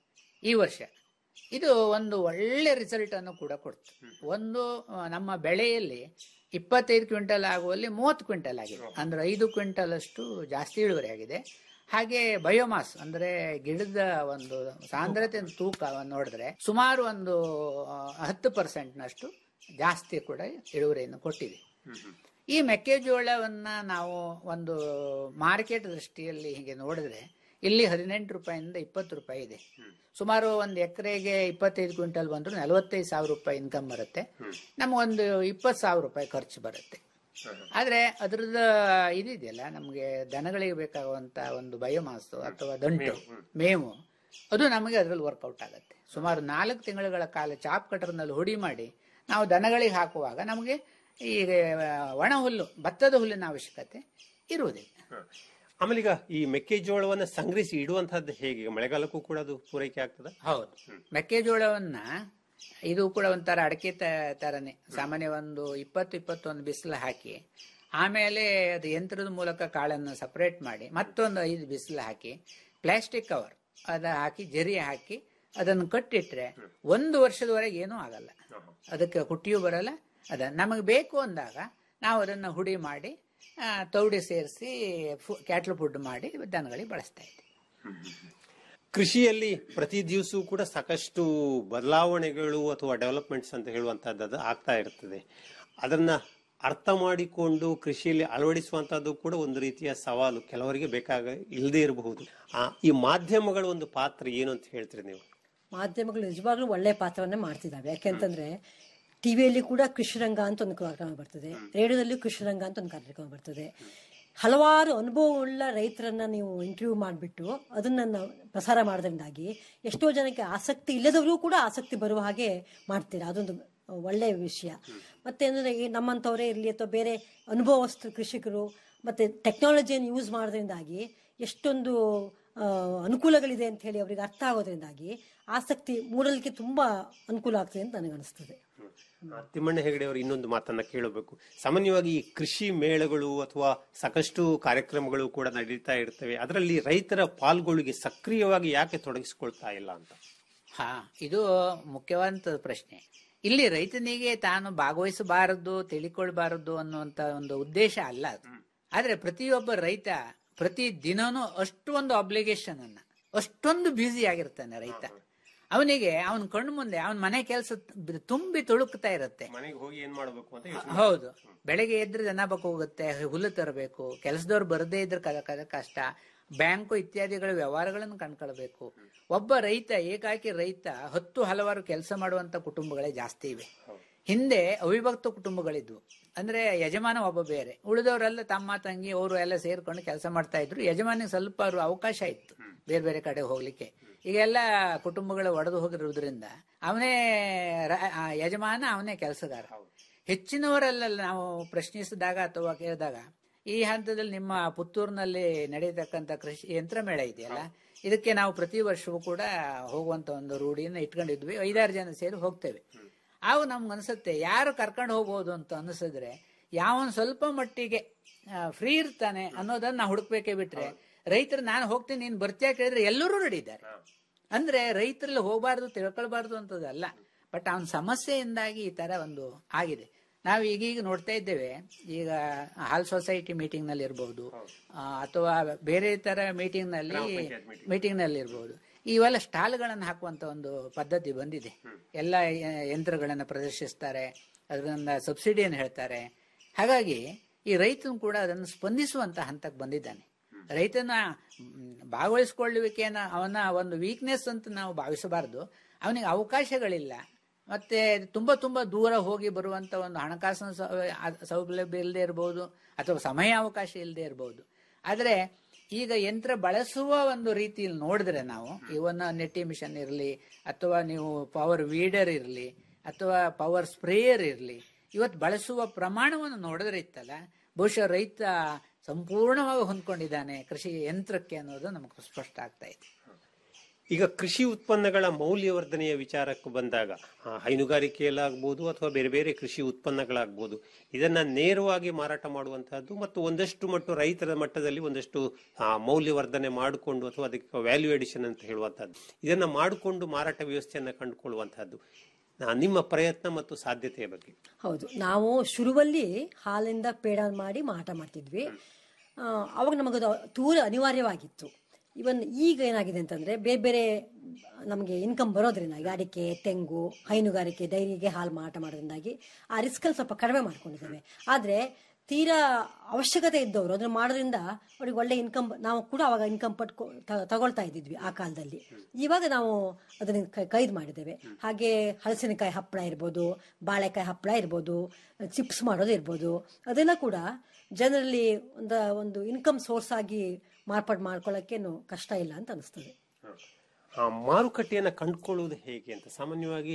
ಈ ವರ್ಷ ಇದು ಒಂದು ಒಳ್ಳೆ ರಿಸಲ್ಟ್ ಅನ್ನು ಕೂಡ ಕೊಡ್ತು ಒಂದು ಆ, ನಮ್ಮ ಬೆಳೆಯಲ್ಲಿ ಇಪ್ಪತ್ತೈದು ಕ್ವಿಂಟಲ್ ಆಗುವಲ್ಲಿ ಮೂವತ್ತು ಕ್ವಿಂಟಲ್ ಆಗಿದೆ ಅಂದ್ರೆ ಐದು ಕ್ವಿಂಟಲ್ ಅಷ್ಟು ಜಾಸ್ತಿ ಇಳುವರಿ ಆಗಿದೆ ಹಾಗೆ ಬಯೋಮಾಸ್ ಅಂದ್ರೆ ಗಿಡದ ಒಂದು ಸಾಂದ್ರತೆ ತೂಕವನ್ನು ನೋಡಿದ್ರೆ ಸುಮಾರು ಒಂದು ಆ, ಹತ್ತು ಪರ್ಸೆಂಟ್ನಷ್ಟು ಜಾಸ್ತಿ ಕೂಡ ಇಳುವರಿಯನ್ನು ಕೊಟ್ಟಿದೆ ಈ ಮೆಕ್ಕೆಜೋಳವನ್ನ ನಾವು ಒಂದು ಮಾರ್ಕೆಟ್ ದೃಷ್ಟಿಯಲ್ಲಿ ಹೀಗೆ ನೋಡಿದ್ರೆ ಇಲ್ಲಿ ಹದಿನೆಂಟು ರೂಪಾಯಿಂದ ಇಪ್ಪತ್ತು ರೂಪಾಯಿ ಇದೆ ಸುಮಾರು ಒಂದು ಎಕರೆಗೆ ಇಪ್ಪತ್ತೈದು ಕ್ವಿಂಟಲ್ ಬಂದ್ರು ನಲವತ್ತೈದು ಸಾವಿರ ರೂಪಾಯಿ ಇನ್ಕಮ್ ಬರುತ್ತೆ ನಮಗೊಂದು ಇಪ್ಪತ್ತು ಸಾವಿರ ರೂಪಾಯಿ ಖರ್ಚು ಬರುತ್ತೆ ಆದ್ರೆ ಅದ್ರದ್ದು ಇದಿದೆಯಲ್ಲ ನಮಗೆ ದನಗಳಿಗೆ ಬೇಕಾಗುವಂತ ಒಂದು ಬಯೋಮಾಸು ಅಥವಾ ದಂಟು ಮೇವು ಅದು ನಮಗೆ ಅದರಲ್ಲಿ ವರ್ಕೌಟ್ ಆಗುತ್ತೆ ಸುಮಾರು ನಾಲ್ಕು ತಿಂಗಳುಗಳ ಕಾಲ ಚಾಪ್ ಕಟರ್ನಲ್ಲಿ ಹುಡಿ ಮಾಡಿ ನಾವು ದನಗಳಿಗೆ ಹಾಕುವಾಗ ನಮಗೆ ಈ ಒಣ ಹುಲ್ಲು ಭತ್ತದ ಹುಲ್ಲಿನ ಅವಶ್ಯಕತೆ ಇರುವುದಿಲ್ಲ ಆಮೇಲೆ ಈಗ ಈ ಮೆಕ್ಕೆಜೋಳವನ್ನ ಸಂಗ್ರಹಿಸಿ ಇಡುವಂತಹದ್ದು ಹೇಗೆ ಈಗ ಮಳೆಗಾಲಕ್ಕೂ ಕೂಡ ಅದು ಪೂರೈಕೆ ಆಗ್ತದ ಹೌದು ಮೆಕ್ಕೆಜೋಳವನ್ನ ಇದು ಕೂಡ ಒಂಥರ ಅಡಕೆ ತ- ತರನೇ ಸಾಮಾನ್ಯ ಒಂದು ಇಪ್ಪತ್ತು ಇಪ್ಪತ್ತೊಂದು ಬಿಸಿಲು ಹಾಕಿ ಆಮೇಲೆ ಅದು ಯಂತ್ರದ ಮೂಲಕ ಕಾಳನ್ನು ಸಪರೇಟ್ ಮಾಡಿ ಮತ್ತೊಂದು ಐದು ಬಿಸಿಲು ಹಾಕಿ ಪ್ಲಾಸ್ಟಿಕ್ ಕವರ್ ಅದ ಹಾಕಿ ಜರಿ ಹಾಕಿ ಅದನ್ನು ಕಟ್ಟಿಟ್ರೆ ಒಂದು ವರ್ಷದವರೆಗೆ ಏನೂ ಆಗಲ್ಲ ಅದಕ್ಕೆ ಕುಟ್ಟಿಯೂ ಬರಲ್ಲ ಅದ ನಮಗೆ ಬೇಕು ಅಂದಾಗ ನಾವು ಅದನ್ನು ಹುಡಿ ಮಾಡಿ ಆ, ತೌಡಿ ಸೇರಿಸಿ ಕ್ಯಾಟ್ಲ್ ಫುಡ್ ಮಾಡಿ ದನಗಳಿಗೆ ಬಳಸ್ತಾ ಇದ್ದೀವಿ ಕೃಷಿಯಲ್ಲಿ ಪ್ರತಿ ದಿವಸವೂ ಕೂಡ ಸಾಕಷ್ಟು ಬದಲಾವಣೆಗಳು ಅಥವಾ ಡೆವಲಪ್ಮೆಂಟ್ಸ್ ಅಂತ ಹೇಳುವಂತಹದ್ದು ಆಗ್ತಾ ಇರ್ತದೆ ಅದನ್ನ ಅರ್ಥ ಮಾಡಿಕೊಂಡು ಕೃಷಿಯಲ್ಲಿ ಅಳವಡಿಸುವಂತಹದ್ದು ಕೂಡ ಒಂದು ರೀತಿಯ ಸವಾಲು ಕೆಲವರಿಗೆ ಬೇಕಾಗ ಇಲ್ಲದೆ ಇರಬಹುದು ಆ ಈ ಮಾಧ್ಯಮಗಳ ಒಂದು ಪಾತ್ರ ಏನು ಅಂತ ಹೇಳ್ತೀರಿ ನೀವು ಮಾಧ್ಯಮಗಳು ನಿಜವಾಗ್ಲೂ ಒಳ್ಳೆ ಪಾತ್ರವನ್ನೇ ಮಾಡ್ತಿದ್ದಾವೆ ಯಾಕೆಂತಂದ್ರೆ ಟಿವಿಯಲ್ಲಿ ಕೂಡ ಕೃಷಿರಂಗ ಅಂತ ಒಂದು ಕಾರ್ಯಕ್ರಮ ಬರ್ತದೆ ರೇಡಿಯೋದಲ್ಲಿ ಕೃಷಿರಂಗ ಅಂತ ಒಂದು ಕಾರ್ಯಕ್ರಮ ಬರ್ತದೆ ಹಲವಾರು ಅನುಭವವುಳ್ಳ ರೈತರನ್ನ ನೀವು ಇಂಟರ್ವ್ಯೂ ಮಾಡಿಬಿಟ್ಟು ಅದನ್ನ ನಾವು ಪ್ರಸಾರ ಮಾಡೋದ್ರಿಂದಾಗಿ ಎಷ್ಟೋ ಜನಕ್ಕೆ ಆಸಕ್ತಿ ಇಲ್ಲದವರಿಗೂ ಕೂಡ ಆಸಕ್ತಿ ಬರುವ ಹಾಗೆ ಮಾಡ್ತೀರಾ ಅದೊಂದು ಒಳ್ಳೆಯ ವಿಷಯ ಮತ್ತೆ ಅಂದರೆ ಈ ನಮ್ಮಂಥವರೇ ಇರಲಿ ಅಥವಾ ಬೇರೆ ಅನುಭವಸ್ಥ ಕೃಷಿಕರು ಮತ್ತೆ ಟೆಕ್ನಾಲಜಿಯನ್ನು ಯೂಸ್ ಮಾಡೋದ್ರಿಂದಾಗಿ ಎಷ್ಟೊಂದು ಆ, ಅನುಕೂಲಗಳಿದೆ ಅಂತ ಹೇಳಿ ಅವರಿಗೆ ಅರ್ಥ ಆಗೋದ್ರಿಂದಾಗಿ ಆಸಕ್ತಿ ಮೂಡಲಿಕ್ಕೆ ತುಂಬಾ ಅನುಕೂಲ ಆಗ್ತದೆ ಅಂತ ನನಗೆ ಅನಿಸ್ತದೆ ಆ, ತಿಮ್ಮಣ್ಣ ಹೆಗಡೆ ಅವರು ಇನ್ನೊಂದು ಮಾತನ್ನ ಕೇಳಬೇಕು ಸಾಮಾನ್ಯವಾಗಿ ಈ ಕೃಷಿ ಮೇಳಗಳು ಅಥವಾ ಸಾಕಷ್ಟು ಕಾರ್ಯಕ್ರಮಗಳು ಕೂಡ ನಡೀತಾ ಇರ್ತವೆ ಅದರಲ್ಲಿ ರೈತರ ಪಾಲ್ಗೊಳ್ಳುವಿಕೆ ಸಕ್ರಿಯವಾಗಿ ಯಾಕೆ ತೊಡಗಿಸಿಕೊಳ್ತಾ ಇಲ್ಲ ಅಂತ ಹಾ ಇದು ಮುಖ್ಯವಾದ ಪ್ರಶ್ನೆ ಇಲ್ಲಿ ರೈತನಿಗೆ ತಾನು ಭಾಗವಹಿಸಬಾರದು ತಿಳಿಕೊಳ್ಬಾರದು ಅನ್ನುವಂತ ಒಂದು ಉದ್ದೇಶ ಅಲ್ಲ ಅದು ಆದ್ರೆ ಪ್ರತಿಯೊಬ್ಬ ರೈತ ಪ್ರತಿ ದಿನನೂ ಅಷ್ಟೊಂದು ಅಬ್ಲಿಗೇಷನ್ ಅನ್ನ ಅಷ್ಟೊಂದು ಬ್ಯುಸಿ ಆಗಿರ್ತಾನೆ ರೈತ ಅವನಿಗೆ ಅವನ ಕಣ್ಣು ಮುಂದೆ ಅವನ ಮನೆ ಕೆಲಸ ತುಂಬಿ ತುಳುಕ್ತಾ ಇರುತ್ತೆ ಮನೆಗೆ ಹೋಗಿ ಏನ್ ಮಾಡಬೇಕು ಅಂತ ಯೋಚ್ನೆ ಹೌದು ಬೆಳಗ್ಗೆ ಎದ್ರೆ ದನ ಬಕ್ ಹೋಗುತ್ತೆ ಹುಲ್ಲು ತರಬೇಕು ಕೆಲಸದವ್ರು ಬರದೇ ಇದ್ರೆ ಕ- ಕ- ಕಷ್ಟ ಬ್ಯಾಂಕು ಇತ್ಯಾದಿಗಳ ವ್ಯವಹಾರಗಳನ್ನು ಕಂಡ್ಕೊಳ್ಬೇಕು ಒಬ್ಬ ರೈತ ಏಕಾಕಿ ರೈತ ಹತ್ತು ಹಲವಾರು ಕೆಲಸ ಮಾಡುವಂತ ಕುಟುಂಬಗಳೇ ಜಾಸ್ತಿ ಇವೆ ಹಿಂದೆ ಅವಿಭಕ್ತ ಕುಟುಂಬಗಳಿದ್ವು ಅಂದ್ರೆ ಯಜಮಾನ ಒಬ್ಬ ಬೇರೆ ಉಳಿದವರೆಲ್ಲ ತಮ್ಮ ತಂಗಿ ಅವರು ಎಲ್ಲ ಸೇರ್ಕೊಂಡು ಕೆಲಸ ಮಾಡ್ತಾ ಇದ್ರು ಯಜಮಾನಿಗೆ ಸ್ವಲ್ಪ ಅವ್ರ ಅವಕಾಶ ಇತ್ತು ಬೇರೆ ಬೇರೆ ಕಡೆ ಹೋಗ್ಲಿಕ್ಕೆ ಈಗೆಲ್ಲ ಕುಟುಂಬಗಳು ಒಡೆದು ಹೋಗಿರುವುದರಿಂದ ಅವನೇ ರ- ಆ ಯಜಮಾನ ಅವನೇ ಕೆಲಸಗಾರ ಹೆಚ್ಚಿನವರೆಲ್ಲ ನಾವು ಪ್ರಶ್ನಿಸಿದಾಗ ಅಥವಾ ಕೇಳಿದಾಗ ಈ ಹಂತದಲ್ಲಿ ನಿಮ್ಮ ಪುತ್ತೂರಿನಲ್ಲಿ ನಡೆಯತಕ್ಕಂಥ ಕೃಷಿ ಯಂತ್ರ ಮೇಳ ಇದೆಯಲ್ಲ ಇದಕ್ಕೆ ನಾವು ಪ್ರತಿ ವರ್ಷವೂ ಕೂಡ ಹೋಗುವಂತ ಒಂದು ರೂಢಿಯನ್ನು ಇಟ್ಕೊಂಡಿದ್ವಿ ಐದಾರು ಜನ ಸೇರಿ ಹೋಗ್ತೇವೆ ಆಗ ನಮ್ಗೆ ಅನ್ಸುತ್ತೆ ಯಾರು ಕರ್ಕೊಂಡು ಹೋಗ್ಬೋದು ಅಂತ ಅನಿಸಿದ್ರೆ ಯಾವನ್ ಸ್ವಲ್ಪ ಮಟ್ಟಿಗೆ ಫ್ರೀ ಇರ್ತಾನೆ ಅನ್ನೋದನ್ನ ನಾವು ಹುಡುಕ್ಬೇಕೇ ಬಿಟ್ರೆ ರೈತರು ನಾನು ಹೋಗ್ತೀನಿ ನೀನು ಬರ್ತೀಯಾ ಕೇಳಿದ್ರೆ ಎಲ್ಲರೂ ರೆಡಿ ಇದ್ದಾರೆ ಅಂದ್ರೆ ರೈತರಲ್ಲಿ ಹೋಗಬಾರ್ದು ತಿಳ್ಕೊಳ್ಬಾರ್ದು ಅಂತದಲ್ಲ ಬಟ್ ಅವನ ಸಮಸ್ಯೆಯಿಂದಾಗಿ ಈ ತರ ಒಂದು ಆಗಿದೆ ನಾವು ಈಗೀಗ ನೋಡ್ತಾ ಇದ್ದೇವೆ ಈಗ ಹಾಲ್ ಸೊಸೈಟಿ ಮೀಟಿಂಗ್ ನಲ್ಲಿ ಇರಬಹುದು ಅಥವಾ ಬೇರೆ ತರ ಮೀಟಿಂಗ್ ನಲ್ಲಿ ಮೀಟಿಂಗ್ ನಲ್ಲಿ ಇರಬಹುದು ಇವೆಲ್ಲ ಸ್ಟಾಲ್ಗಳನ್ನು ಹಾಕುವಂತ ಒಂದು ಪದ್ಧತಿ ಬಂದಿದೆ ಎಲ್ಲ ಯ- ಯಂತ್ರಗಳನ್ನ ಪ್ರದರ್ಶಿಸ್ತಾರೆ ಅದರಿಂದ ಸಬ್ಸಿಡಿಯನ್ನು ಹೇಳ್ತಾರೆ ಹಾಗಾಗಿ ಈ ರೈತನು ಕೂಡ ಅದನ್ನು ಸ್ಪಂದಿಸುವಂತ ಹಂತಕ್ಕೆ ಬಂದಿದ್ದಾನೆ ರೈತನ ಮ್, ಭಾಗವಹಿಸ್ಕೊಳ್ಳುವಿಕೆಯನ್ನ ಅವನ ಒಂದು ವೀಕ್ನೆಸ್ ಅಂತ ನಾವು ಭಾವಿಸಬಾರದು ಅವನಿಗೆ ಅವಕಾಶಗಳಿಲ್ಲ ಮತ್ತೆ ತುಂಬಾ ತುಂಬಾ ದೂರ ಹೋಗಿ ಬರುವಂತ ಒಂದು ಹಣಕಾಸಿನ ಸೌ- ಆ- ಸೌಲಭ್ಯ ಇಲ್ಲದೆ ಇರಬಹುದು ಅಥವಾ ಸಮಯ ಅವಕಾಶ ಇಲ್ಲದೆ ಇರಬಹುದು ಆದ್ರೆ ಈಗ ಯಂತ್ರ ಬಳಸುವ ಒಂದು ರೀತಿಯಲ್ಲಿ ನೋಡಿದ್ರೆ ನಾವು ಇವನ್ನ ನೆಟ್ಟಿ ಮಿಷನ್ ಇರಲಿ ಅಥವಾ ನೀವು ಪವರ್ ವೀಡರ್ ಇರಲಿ ಅಥವಾ ಪವರ್ ಸ್ಪ್ರೇಯರ್ ಇರಲಿ ಇವತ್ತು ಬಳಸುವ ಪ್ರಮಾಣವನ್ನು ನೋಡಿದ್ರೆ ಇತ್ತಲ್ಲ ಬಹುಶಃ ರೈತ ಸಂಪೂರ್ಣವಾಗಿ ಹೊಂದ್ಕೊಂಡಿದ್ದಾನೆ ಕೃಷಿ ಯಂತ್ರಕ್ಕೆ ಅನ್ನೋದು ನಮಗೆ ಸ್ಪಷ್ಟ ಆಗ್ತಾ ಇದೆ ಈಗ ಕೃಷಿ ಉತ್ಪನ್ನಗಳ ಮೌಲ್ಯವರ್ಧನೆಯ ವಿಚಾರಕ್ಕೆ ಬಂದಾಗ ಆ, ಹೈನುಗಾರಿಕೆಯಲ್ಲಾಗ್ಬೋದು ಅಥವಾ ಬೇರೆ ಬೇರೆ ಕೃಷಿ ಉತ್ಪನ್ನಗಳಾಗ್ಬೋದು ಇದನ್ನ ನೇರವಾಗಿ ಮಾರಾಟ ಮಾಡುವಂತಹದ್ದು ಮತ್ತು ಒಂದಷ್ಟು ಮಟ್ಟು ರೈತರ ಮಟ್ಟದಲ್ಲಿ ಒಂದಷ್ಟು ಆ, ಮೌಲ್ಯವರ್ಧನೆ ಮಾಡಿಕೊಂಡು ಅಥವಾ ಅದಕ್ಕೆ ವ್ಯಾಲ್ಯೂ ಎಡಿಷನ್ ಅಂತ ಹೇಳುವಂತಹದ್ದು ಇದನ್ನ ಮಾಡಿಕೊಂಡು ಮಾರಾಟ ವ್ಯವಸ್ಥೆಯನ್ನ ಕಂಡುಕೊಳ್ಳುವಂತಹದ್ದು ಆ, ನಿಮ್ಮ ಪ್ರಯತ್ನ ಮತ್ತು ಸಾಧ್ಯತೆಯ ಬಗ್ಗೆ ಹೌದು ನಾವು ಶುರುವಲ್ಲಿ ಹಾಲಿಂದ ಪೇಡ ಮಾಡಿ ಮಾರಾಟ ಮಾಡ್ತಿದ್ವಿ ಆ, ಅವಾಗ ನಮಗದು ತೂರ ಅನಿವಾರ್ಯವಾಗಿತ್ತು ಇವನ್ ಈಗ ಏನಾಗಿದೆ ಅಂತಂದ್ರೆ ಬೇರೆ ಬೇರೆ ನಮಗೆ ಇನ್ಕಮ್ ಬರೋದ್ರಿಂದ ಈಗ ಅಡಿಕೆ ತೆಂಗು ಹೈನುಗಾರಿಕೆ ಡೈರಿಗೆ ಹಾಲು ಮಾರಾಟ ಮಾಡೋದ್ರಿಂದಾಗಿ ಆ ರಿಸ್ಕಲ್ಲಿ ಸ್ವಲ್ಪ ಕಡಿಮೆ ಮಾಡ್ಕೊಂಡಿದ್ದೇವೆ ಆದರೆ ತೀರಾ ಅವಶ್ಯಕತೆ ಇದ್ದವರು ಅದನ್ನ ಮಾಡೋದ್ರಿಂದ ಅವ್ರಿಗೆ ಒಳ್ಳೆ ಇನ್ಕಮ್ ನಾವು ಕೂಡ ಅವಾಗ ಇನ್ಕಮ್ ಪಟ್ಕೊ ತ- ತಗೊಳ್ತಾ ಇದ್ದಿದ್ವಿ ಆ ಕಾಲದಲ್ಲಿ ಇವಾಗ ನಾವು ಅದನ್ನ ಕ- ಕೈದು ಮಾಡಿದ್ದೇವೆ ಹಾಗೆ ಹಲಸಿನಕಾಯಿ ಹಪ್ಪಳ ಇರ್ಬೋದು ಬಾಳೆಕಾಯಿ ಹಪ್ಪಳ ಇರ್ಬೋದು ಚಿಪ್ಸ್ ಮಾಡೋದು ಇರ್ಬೋದು ಅದೆಲ್ಲ ಕೂಡ ಜನರಲ್ಲಿ ಒಂದು ಒಂದು ಇನ್ಕಮ್ ಸೋರ್ಸ್ ಆಗಿ ಮಾರ್ಪಾಡು ಮಾಡ್ಕೊಳ್ಳೋಕ್ಕೇನು ಕಷ್ಟ ಇಲ್ಲ ಅಂತ ಅನಿಸ್ತದೆ ಆ ಮಾರುಕಟ್ಟೆಯನ್ನ ಕಂಡುಕೊಳ್ಳುವುದು ಹೇಗೆ ಅಂತ ಸಾಮಾನ್ಯವಾಗಿ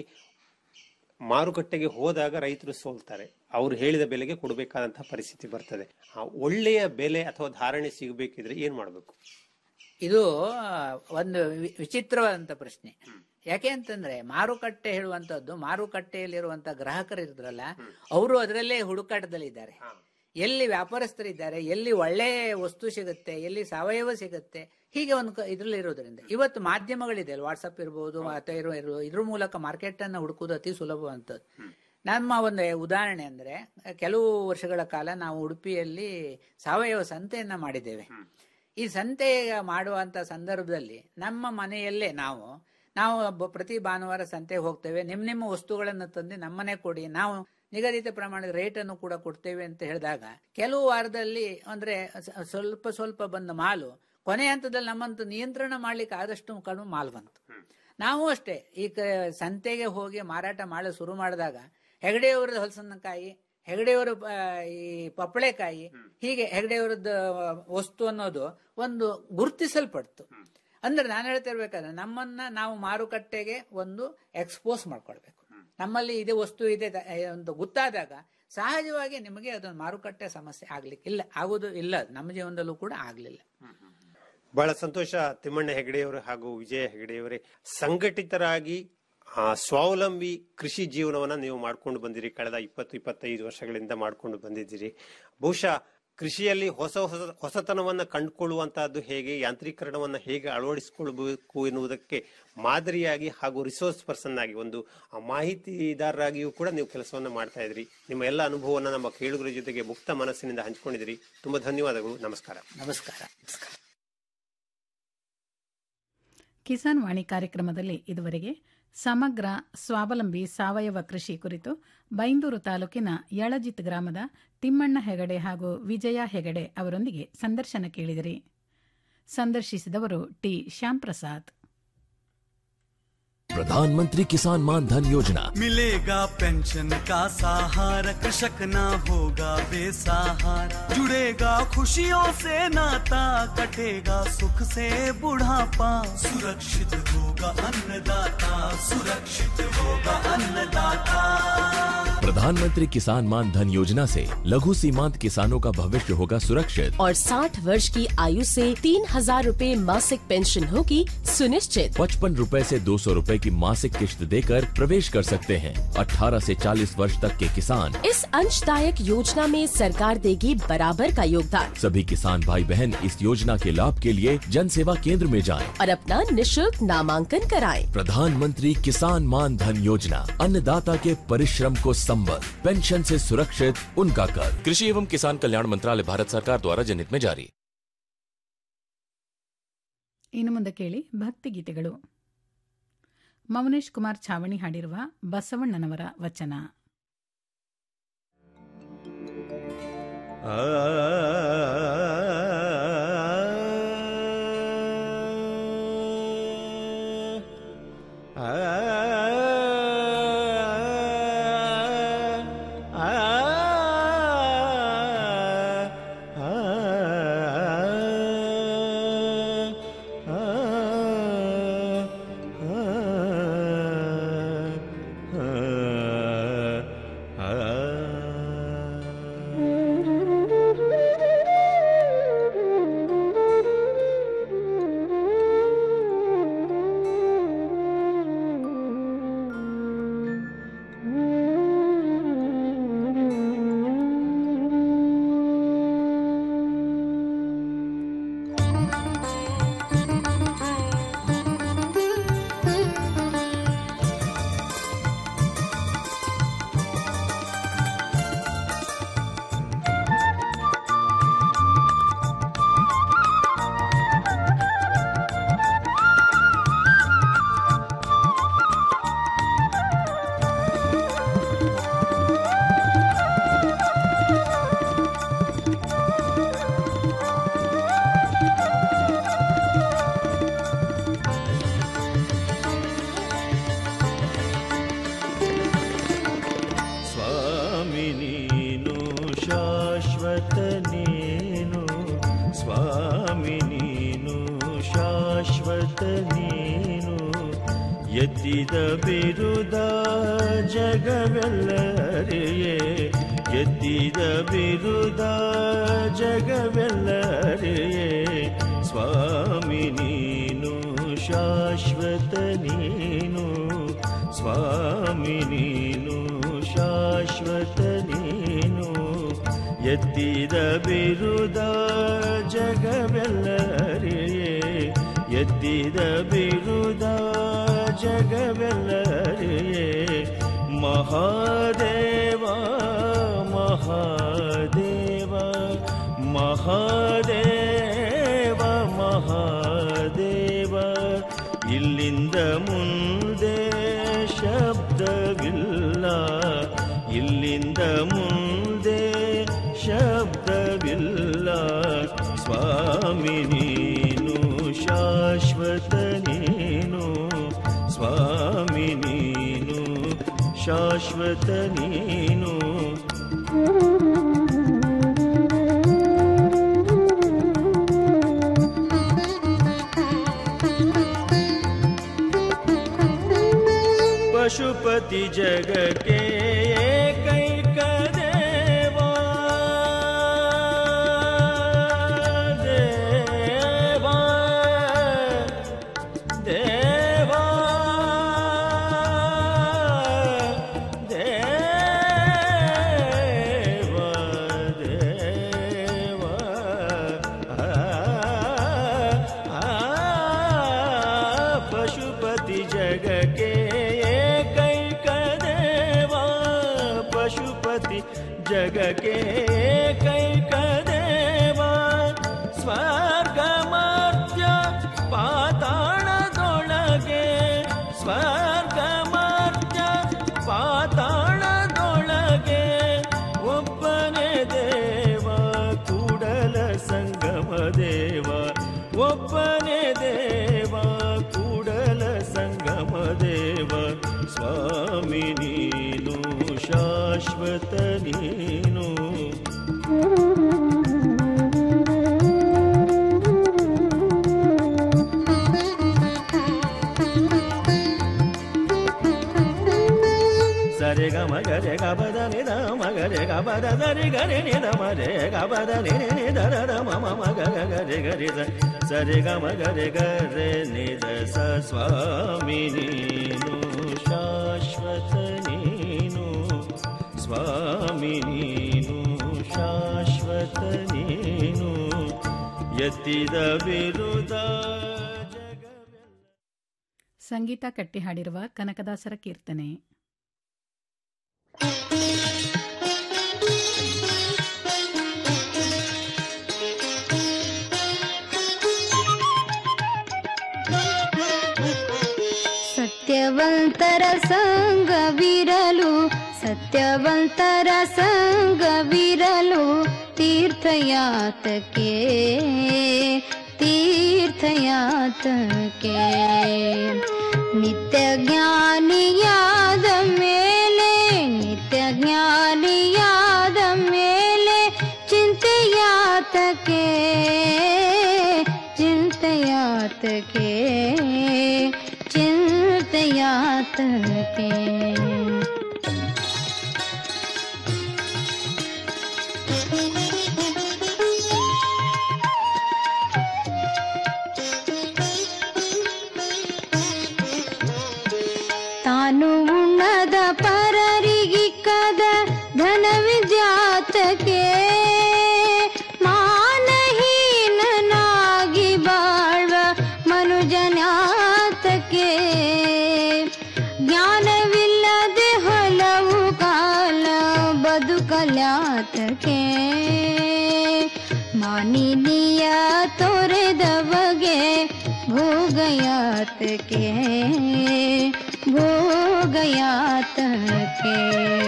ಮಾರುಕಟ್ಟೆಗೆ ಹೋದಾಗ ರೈತರು ಸೋಲ್ತಾರೆ ಅವರು ಹೇಳಿದ ಬೆಲೆಗೆ ಕೊಡಬೇಕಾದಂತಹ ಪರಿಸ್ಥಿತಿ ಬರ್ತದೆ ಆ ಒಳ್ಳೆಯ ಬೆಲೆ ಅಥವಾ ಧಾರಣೆ ಸಿಗಬೇಕಿದ್ರೆ ಏನ್ ಮಾಡಬೇಕು ಇದು ಆ, ಒಂದು ವಿ- ವಿಚಿತ್ರವಾದಂತ ಪ್ರಶ್ನೆ ಯಾಕೆ ಅಂತಂದ್ರೆ ಮಾರುಕಟ್ಟೆ ಹೇಳುವಂತದ್ದು ಮಾರುಕಟ್ಟೆಯಲ್ಲಿರುವಂತ ಗ್ರಾಹಕರು ಇದ್ರಲ್ಲ ಅವರು ಅದರಲ್ಲೇ ಹುಡುಕಾಟದಲ್ಲಿದ್ದಾರೆ ಎಲ್ಲಿ ವ್ಯಾಪಾರಸ್ಥರಿದ್ದಾರೆ ಎಲ್ಲಿ ಒಳ್ಳೆ ವಸ್ತು ಸಿಗುತ್ತೆ ಎಲ್ಲಿ ಸಾವಯವ ಸಿಗುತ್ತೆ ಹೀಗೆ ಒಂದು ಕ- ಇದ್ರಲ್ಲಿ ಇರೋದ್ರಿಂದ ಇವತ್ತು ಮಾಧ್ಯಮಗಳಿದೆ ವಾಟ್ಸಪ್ ಇರ್ಬೋದು ಅಥವಾ ಇರೋ ಇರೋ- ಇದ್ರ ಮೂಲಕ ಮಾರ್ಕೆಟ್ ಅನ್ನ ಹುಡುಕುವುದು ಅತಿ ಸುಲಭವಂತದ್ದು ನಮ್ಮ ಒಂದು ಉದಾಹರಣೆ ಅಂದ್ರೆ ಕೆಲವು ವರ್ಷಗಳ ಕಾಲ ನಾವು ಉಡುಪಿಯಲ್ಲಿ ಸಾವಯವ ಸಂತೆಯನ್ನ ಮಾಡಿದ್ದೇವೆ ಈ ಸಂತೆ ಮಾಡುವಂತ ಸಂದರ್ಭದಲ್ಲಿ ನಮ್ಮ ಮನೆಯಲ್ಲೇ ನಾವು ನಾವು ಬ- ಪ್ರತಿ ಭಾನುವಾರ ಸಂತೆಗೆ ಹೋಗ್ತೇವೆ ನಿಮ್ಮ ನಿಮ್ಮ ವಸ್ತುಗಳನ್ನು ತಂದು ನಮ್ಮನೆ ಕೊಡಿ ನಾವು ನಿಗದಿತ ಪ್ರಮಾಣದ ರೇಟ್ ಅನ್ನು ಕೂಡ ಕೊಡ್ತೇವೆ ಅಂತ ಹೇಳಿದಾಗ ಕೆಲವು ವಾರದಲ್ಲಿ ಅಂದ್ರೆ ಸ- ಸ್ವಲ್ಪ ಸ್ವಲ್ಪ ಬಂದ ಮಾಲು ಕೊನೆ ಹಂತದಲ್ಲಿ ನಮ್ಮಂತ ನಿಯಂತ್ರಣ ಮಾಡ್ಲಿಕ್ಕೆ ಆದಷ್ಟು ಕಡಿಮೆ ಮಾಲ್ ಬಂತು ನಾವು ಅಷ್ಟೇ ಈ ಕ- ಸಂತೆಗೆ ಹೋಗಿ ಮಾರಾಟ ಮಾಡಲು ಶುರು ಮಾಡಿದಾಗ ಹೆಗಡೆಯವರದ ಹಲಸನ್ನಕಾಯಿ ಹೆಗಡೆಯವರ ಆ, ಈ ಪಪ್ಪಳೆಕಾಯಿ ಹೀಗೆ ಹೆಗಡೆಯವರದ್ದು ವಸ್ತು ಅನ್ನೋದು ಒಂದು ಗುರುತಿಸಲ್ಪಡ್ತು ಅಂದ್ರೆ ನಾನು ಹೇಳ್ತಾ ಇರ್ಬೇಕಾದ್ರೆ ನಮ್ಮನ್ನ ನಾವು ಮಾರುಕಟ್ಟೆಗೆ ಒಂದು ಎಕ್ಸ್ಪೋಸ್ ಮಾಡ್ಕೊಳ್ಬೇಕು ನಮ್ಮಲ್ಲಿ ಇದೇ ವಸ್ತು ಇದೆ ತ- ಒಂದು ಗೊತ್ತಾದಾಗ ಸಹಜವಾಗಿ ನಿಮಗೆ ಅದೊಂದು ಮಾರುಕಟ್ಟೆ ಸಮಸ್ಯೆ ಆಗ್ಲಿಕ್ಕೆ ಇಲ್ಲ ಆಗೋದು ಇಲ್ಲ ನಮ್ಮ ಜೀವನದಲ್ಲೂ ಕೂಡ ಆಗ್ಲಿಲ್ಲ ಬಹಳ ಸಂತೋಷ ತಿಮ್ಮಣ್ಣ ಹೆಗಡೆಯವರು ಹಾಗೂ ವಿಜಯ ಹೆಗಡೆಯವರೇ ಸಂಘಟಿತರಾಗಿ ಆ, ಸ್ವಾವಲಂಬಿ ಕೃಷಿ ಜೀವನವನ್ನ ನೀವು ಮಾಡ್ಕೊಂಡು ಬಂದಿರಿ ಕಳೆದ ಇಪ್ಪತ್ತು ಇಪ್ಪತ್ತೈದು ವರ್ಷಗಳಿಂದ ಮಾಡ್ಕೊಂಡು ಬಂದಿದ್ದೀರಿ ಬಹುಶಃ ಕೃಷಿಯಲ್ಲಿ ಹೊಸ ಹೊಸ ಹೊಸತನವನ್ನ ಕಂಡುಕೊಳ್ಳುವಂತಹದ್ದು ಹೇಗೆ ಯಾಂತ್ರೀಕರಣವನ್ನ ಹೇಗೆ ಅಳವಡಿಸಿಕೊಳ್ಬೇಕು ಎನ್ನುವುದಕ್ಕೆ ಮಾದರಿಯಾಗಿ ಹಾಗೂ ರಿಸೋರ್ಸ್ ಪರ್ಸನ್ ಆಗಿ ಒಂದು ಆ, ಮಾಹಿತಿದಾರರಾಗಿಯೂ ಕೂಡ ನೀವು ಕೆಲಸವನ್ನ ಮಾಡ್ತಾ ಇದ್ರಿ ನಿಮ್ಮ ಎಲ್ಲ ಅನುಭವವನ್ನ ನಮ್ಮ ಕೇಳುಗರ ಜೊತೆಗೆ ಮುಕ್ತ ಮನಸ್ಸಿನಿಂದ ಹಂಚಿಕೊಂಡಿದ್ದೀರಿ ತುಂಬಾ ಧನ್ಯವಾದಗಳು ನಮಸ್ಕಾರ ನಮಸ್ಕಾರ ಕಿಸಾನ್ ವಾಣಿ ಕಾರ್ಯಕ್ರಮದಲ್ಲಿ ಇದುವರೆಗೆ ಸಮಗ್ರ ಸ್ವಾವಲಂಬಿ ಸಾವಯವ ಕೃಷಿ ಕುರಿತು ಬೈಂದೂರು ತಾಲೂಕಿನ ಯಳಜಿತ್ ಗ್ರಾಮದ ತಿಮ್ಮಣ್ಣ ಹೆಗಡೆ ಹಾಗೂ ವಿಜಯ ಹೆಗಡೆ ಅವರೊಂದಿಗೆ ಸಂದರ್ಶನ ಕೇಳಿದಿರಿ ಸಂದರ್ಶಿಸಿದವರು ಟಿ ಶ್ಯಾಮ್ ಪ್ರಸಾದ್ प्रधानमंत्री किसान मान धन योजना मिलेगा पेंशन का सहारा कृषक ना होगा बेसहारा जुड़ेगा खुशियों से नाता कटेगा सुख से बुढ़ापा सुरक्षित होगा अन्नदाता सुरक्षित होगा अन्नदाता प्रधानमंत्री किसान मान धन योजना से लघु सीमांत किसानों का भविष्य होगा सुरक्षित और 60 वर्ष की आयु से तीन हजार रूपए मासिक पेंशन होगी सुनिश्चित पचपन रूपए से दो सौ रूपए की मासिक किश्त देकर प्रवेश कर सकते हैं 18 से 40 वर्ष तक के किसान इस अंशदायक योजना में सरकार देगी बराबर का योगदान सभी किसान भाई बहन इस योजना के लाभ के लिए जन सेवा केंद्र में जाएं। और अपना निशुल्क नामांकन कराएं। प्रधानमंत्री किसान मान धन योजना अन्नदाता के परिश्रम को संबल पेंशन से सुरक्षित उनका कर कृषि एवं किसान कल्याण मंत्रालय भारत सरकार द्वारा जनहित में जारी ಇನ್ನು ಮುಂದೆ ಕೇಳಿ ಭಕ್ತಿಗೀತೆಗಳು ಮೌನೇಶ್ ಕುಮಾರ್ ಛಾವಣಿ ಹಾಡಿರುವ ಬಸವಣ್ಣನವರ ವಚನ ಸ್ವಾಮಿ ನೀನು ಶಾಶ್ವತ ನೀನು ಸ್ವಾಮಿ ನೀನು ಶಾಶ್ವತ ನೀನು ಎತ್ತಿದ ಬಿರುದ ಜಗವೆಲ್ಲರಿಯೇ ಎತ್ತಿದ ಬಿರುದ ಜಗವೆಲ್ಲರಿಯೇ ಸ್ವಾಮಿ ನೀನು ಶಾಶ್ವತ ನೀನು ಸ್ವಾಮಿ ನೀನು ಶಾಶ್ವತ ನೀನು ಎತ್ತಿದ ಬಿರುದ ಜಗವೆಲ್ಲರಿಯೇ ಎತ್ತಿದ ಬಿರುದ ಜಗವೆಲ್ಲರಿಯೇ ಮಹಾದೇವ ಮಹಾದೇವ ಮಹಾದೇವ ಮಹಾದೇವ ಇಲ್ಲಿಂದ ಮುಂದೆ ಶಬ್ದವಿಲ್ಲ ಇಲ್ಲಿಂದ ಮುಂದೆ ಶಬ್ದವಿಲ್ಲ ಸ್ವಾಮಿ ನೀನು ಶಾಶ್ವತ ನೀನು ಸ್ವಾಮಿ ನೀನು ಶಾಶ್ವತ ನೀನು ಪಶುಪತಿ ಜಗಕ್ಕೆ ಏಕೈಕ ದೇವಾ ದೇವಾ ದೇವಾ ದೇವಾ ದೇವಾ ಆ, ಆ, ಪಶುಪತಿ ಜಗಕ್ಕೆ ಏಕೈಕ ದೇವಾ ಪಶುಪತಿ ಜಗಕ್ಕೆ ಏಕೈಕ ದೇವಾ ಸ್ವರ್ಗ ಮರ್ತ್ಯ ಪಾತಾಳದೊಳಗೆ ಸ್ವರ್ಗ ಮರ್ತ್ಯ ಪಾತಾಳದೊಳಗೆ ಒಬ್ಬನೇ ದೇವ ಕೂಡಲ ಸಂಗಮ ದೇವ ಒಬ್ಬ ಸ್ವಾಮಿ ನೀನು ಶಾಶ್ವತ ನೀನು ಸರಿ ಗ ಮಗರೆ ಗ ಬದ ನಿ ದ ಮಗರೆ ಗ ಬದ ಸರಿ ಗರಿ ನಿ ದ ಮರೆ ಗ ಬದ ನಿ ನಿ ನಿ ದ ರ ರ ಮ ಮ ಮ ಗ ಗ ಗ ರಿ ಗ ರಿ ಸ ಸರಿ ಗ ಮಗರೆ ಗ ರೆ ನಿ ದ ಸ ಸ್ವಾಮಿ ನೀನು ಶಾಶ್ವತ ನೀನು ಸ್ವಾಮಿ ನೀನು ಶಾಶ್ವತ ನೀನು ಎತ್ತಿದ ವಿರುದ್ಧ ಸಂಗೀತ ಕಟ್ಟಿ ಹಾಡಿರುವ ಕನಕದಾಸರ ಕೀರ್ತನೆ ಸತ್ಯವಂತರ ಸಂಗವಿರಲು ಸತ್ಯವಂತರ ಸಂಗವಿರಲು ತೀರ್ಥಯಾತಕ್ಕೆ ತೀರ್ಥಯಾತಕ್ಕೆ ನಿತ್ಯ ಜ್ಞಾನಿಯಾದ ಮೇಲೆ ನಿತ್ಯ ಜ್ಞಾನಿಯಾದ ಮೇಲೆ ಚಿಂತೆಯಾತಕ್ಕೆ ಚಿಂತೆಯಾತಕ್ಕೆ ಚಿಂತೆಯಾತಕ್ಕೆ ತಾನು ಉಣ್ಣದ ಪರರಿಗಿಕ್ಕದ ಘನವಿದ್ಯಾತಕ್ಕೆ ಮಾನಹೀನನಾಗಿ ಬಾಳ್ವ ಮನುಜನಾತಕ್ಕೆ ಜ್ಞಾನವಿಲ್ಲದೆ ಹಲವು ಕಾಲ ಬದುಕಲ್ಯಾತಕ್ಕೆ ಮಾನಿನಿಯ ತೊರೆದವಗೆ ಭೋಗಯಾತಕ್ಕೆ ಭೋಗಯಾತಕ್ಕೆ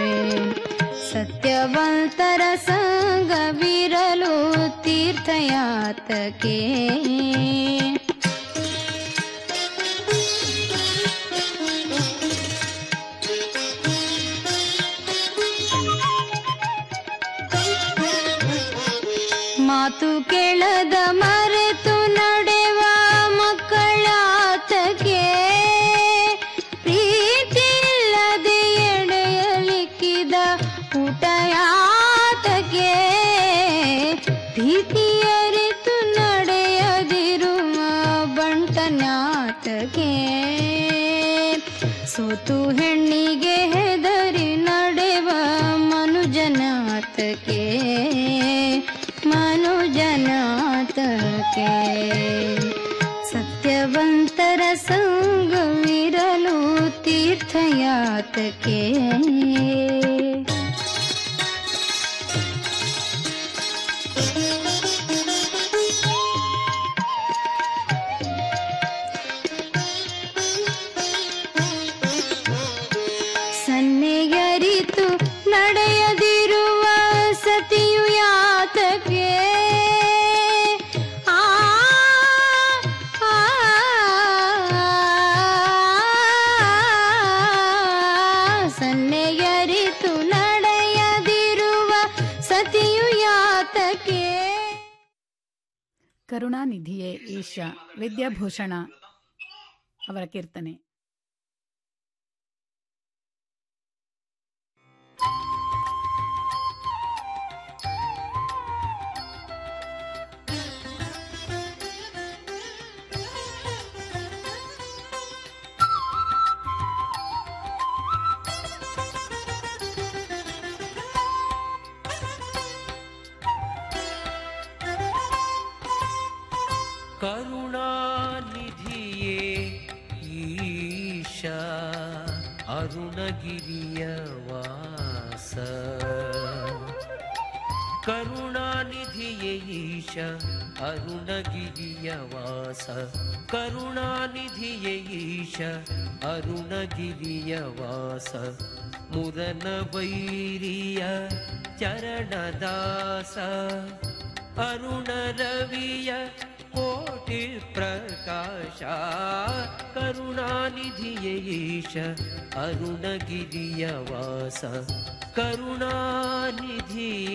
ಸತ್ಯವಂತರ ಸಂಗವಿರಲು ತೀರ್ಥಯಾತಕ್ಕೆ ಮಾತು ಕೇಳದ ಮರೆತು ನಡೆವ ಮಕ್ಕಳಾತಕ್ಕೆ ಪ್ರೀತಿಯಿಲ್ಲದೆ ಎಡೆಯಲಿಕ್ಕಿದ ಊಟಯಾತಕ್ಕೆ ಭೀತಿಯರಿತು ನಡೆಯದಿರುವ ಬಂಟನಾತಕ್ಕೆ ಸೋತು ಹೆಣ್ಣಿಗೆ ಹೆದರಿ ನಡೆವ ಮನುಜನಾತಕ್ಕೆ ಮನುಜನಾತಕ್ಕೆ ಸತ್ಯವಂತರ ಸಂಗವಿರಲು ತೀರ್ಥಯಾತಕ್ಕೆ ಸನ್ನೆಯರಿತು ನಡೆಯದಿರುವ ಸತಿಯು ಯಾತಕ್ಕೆ ಆ ಆ, ಸನ್ನೆಯರಿತು ನಡೆಯದಿರುವ ಸತಿಯು ಯಾತಕ್ಕೆ ಕರುಣಾನಿಧಿಯೇ ಈಶ ವಿದ್ಯಾಭೂಷಣ ಅವರ ಕೀರ್ತನೆ ಕರುಣಾನಿಧಿಯೇ ಈಶ ಅರುಣಗಿರಿಯ ವಾಸ ಕರುಣಾನಿಧಿಯೇ ಈಶ ಅರುಣಗಿರಿಯ ವಾಸ ಕರುಣಾನಿಧಿಯೇ ಈಶ ಅರುಣಗಿರಿಯ ವಾಸ ಮುರನ ವೈರಿಯ ಚರಣದಾಸ ಅರುಣ ರವಿಯ ಕೋಟಿ ಪ್ರಕಾಶ ಕರುಣಾನಿಧಿಯೇ ಈಶ ಅರುಣಗಿರಿಯ ವಾಸ ಕರುಣಾನಿಧಿಯೇ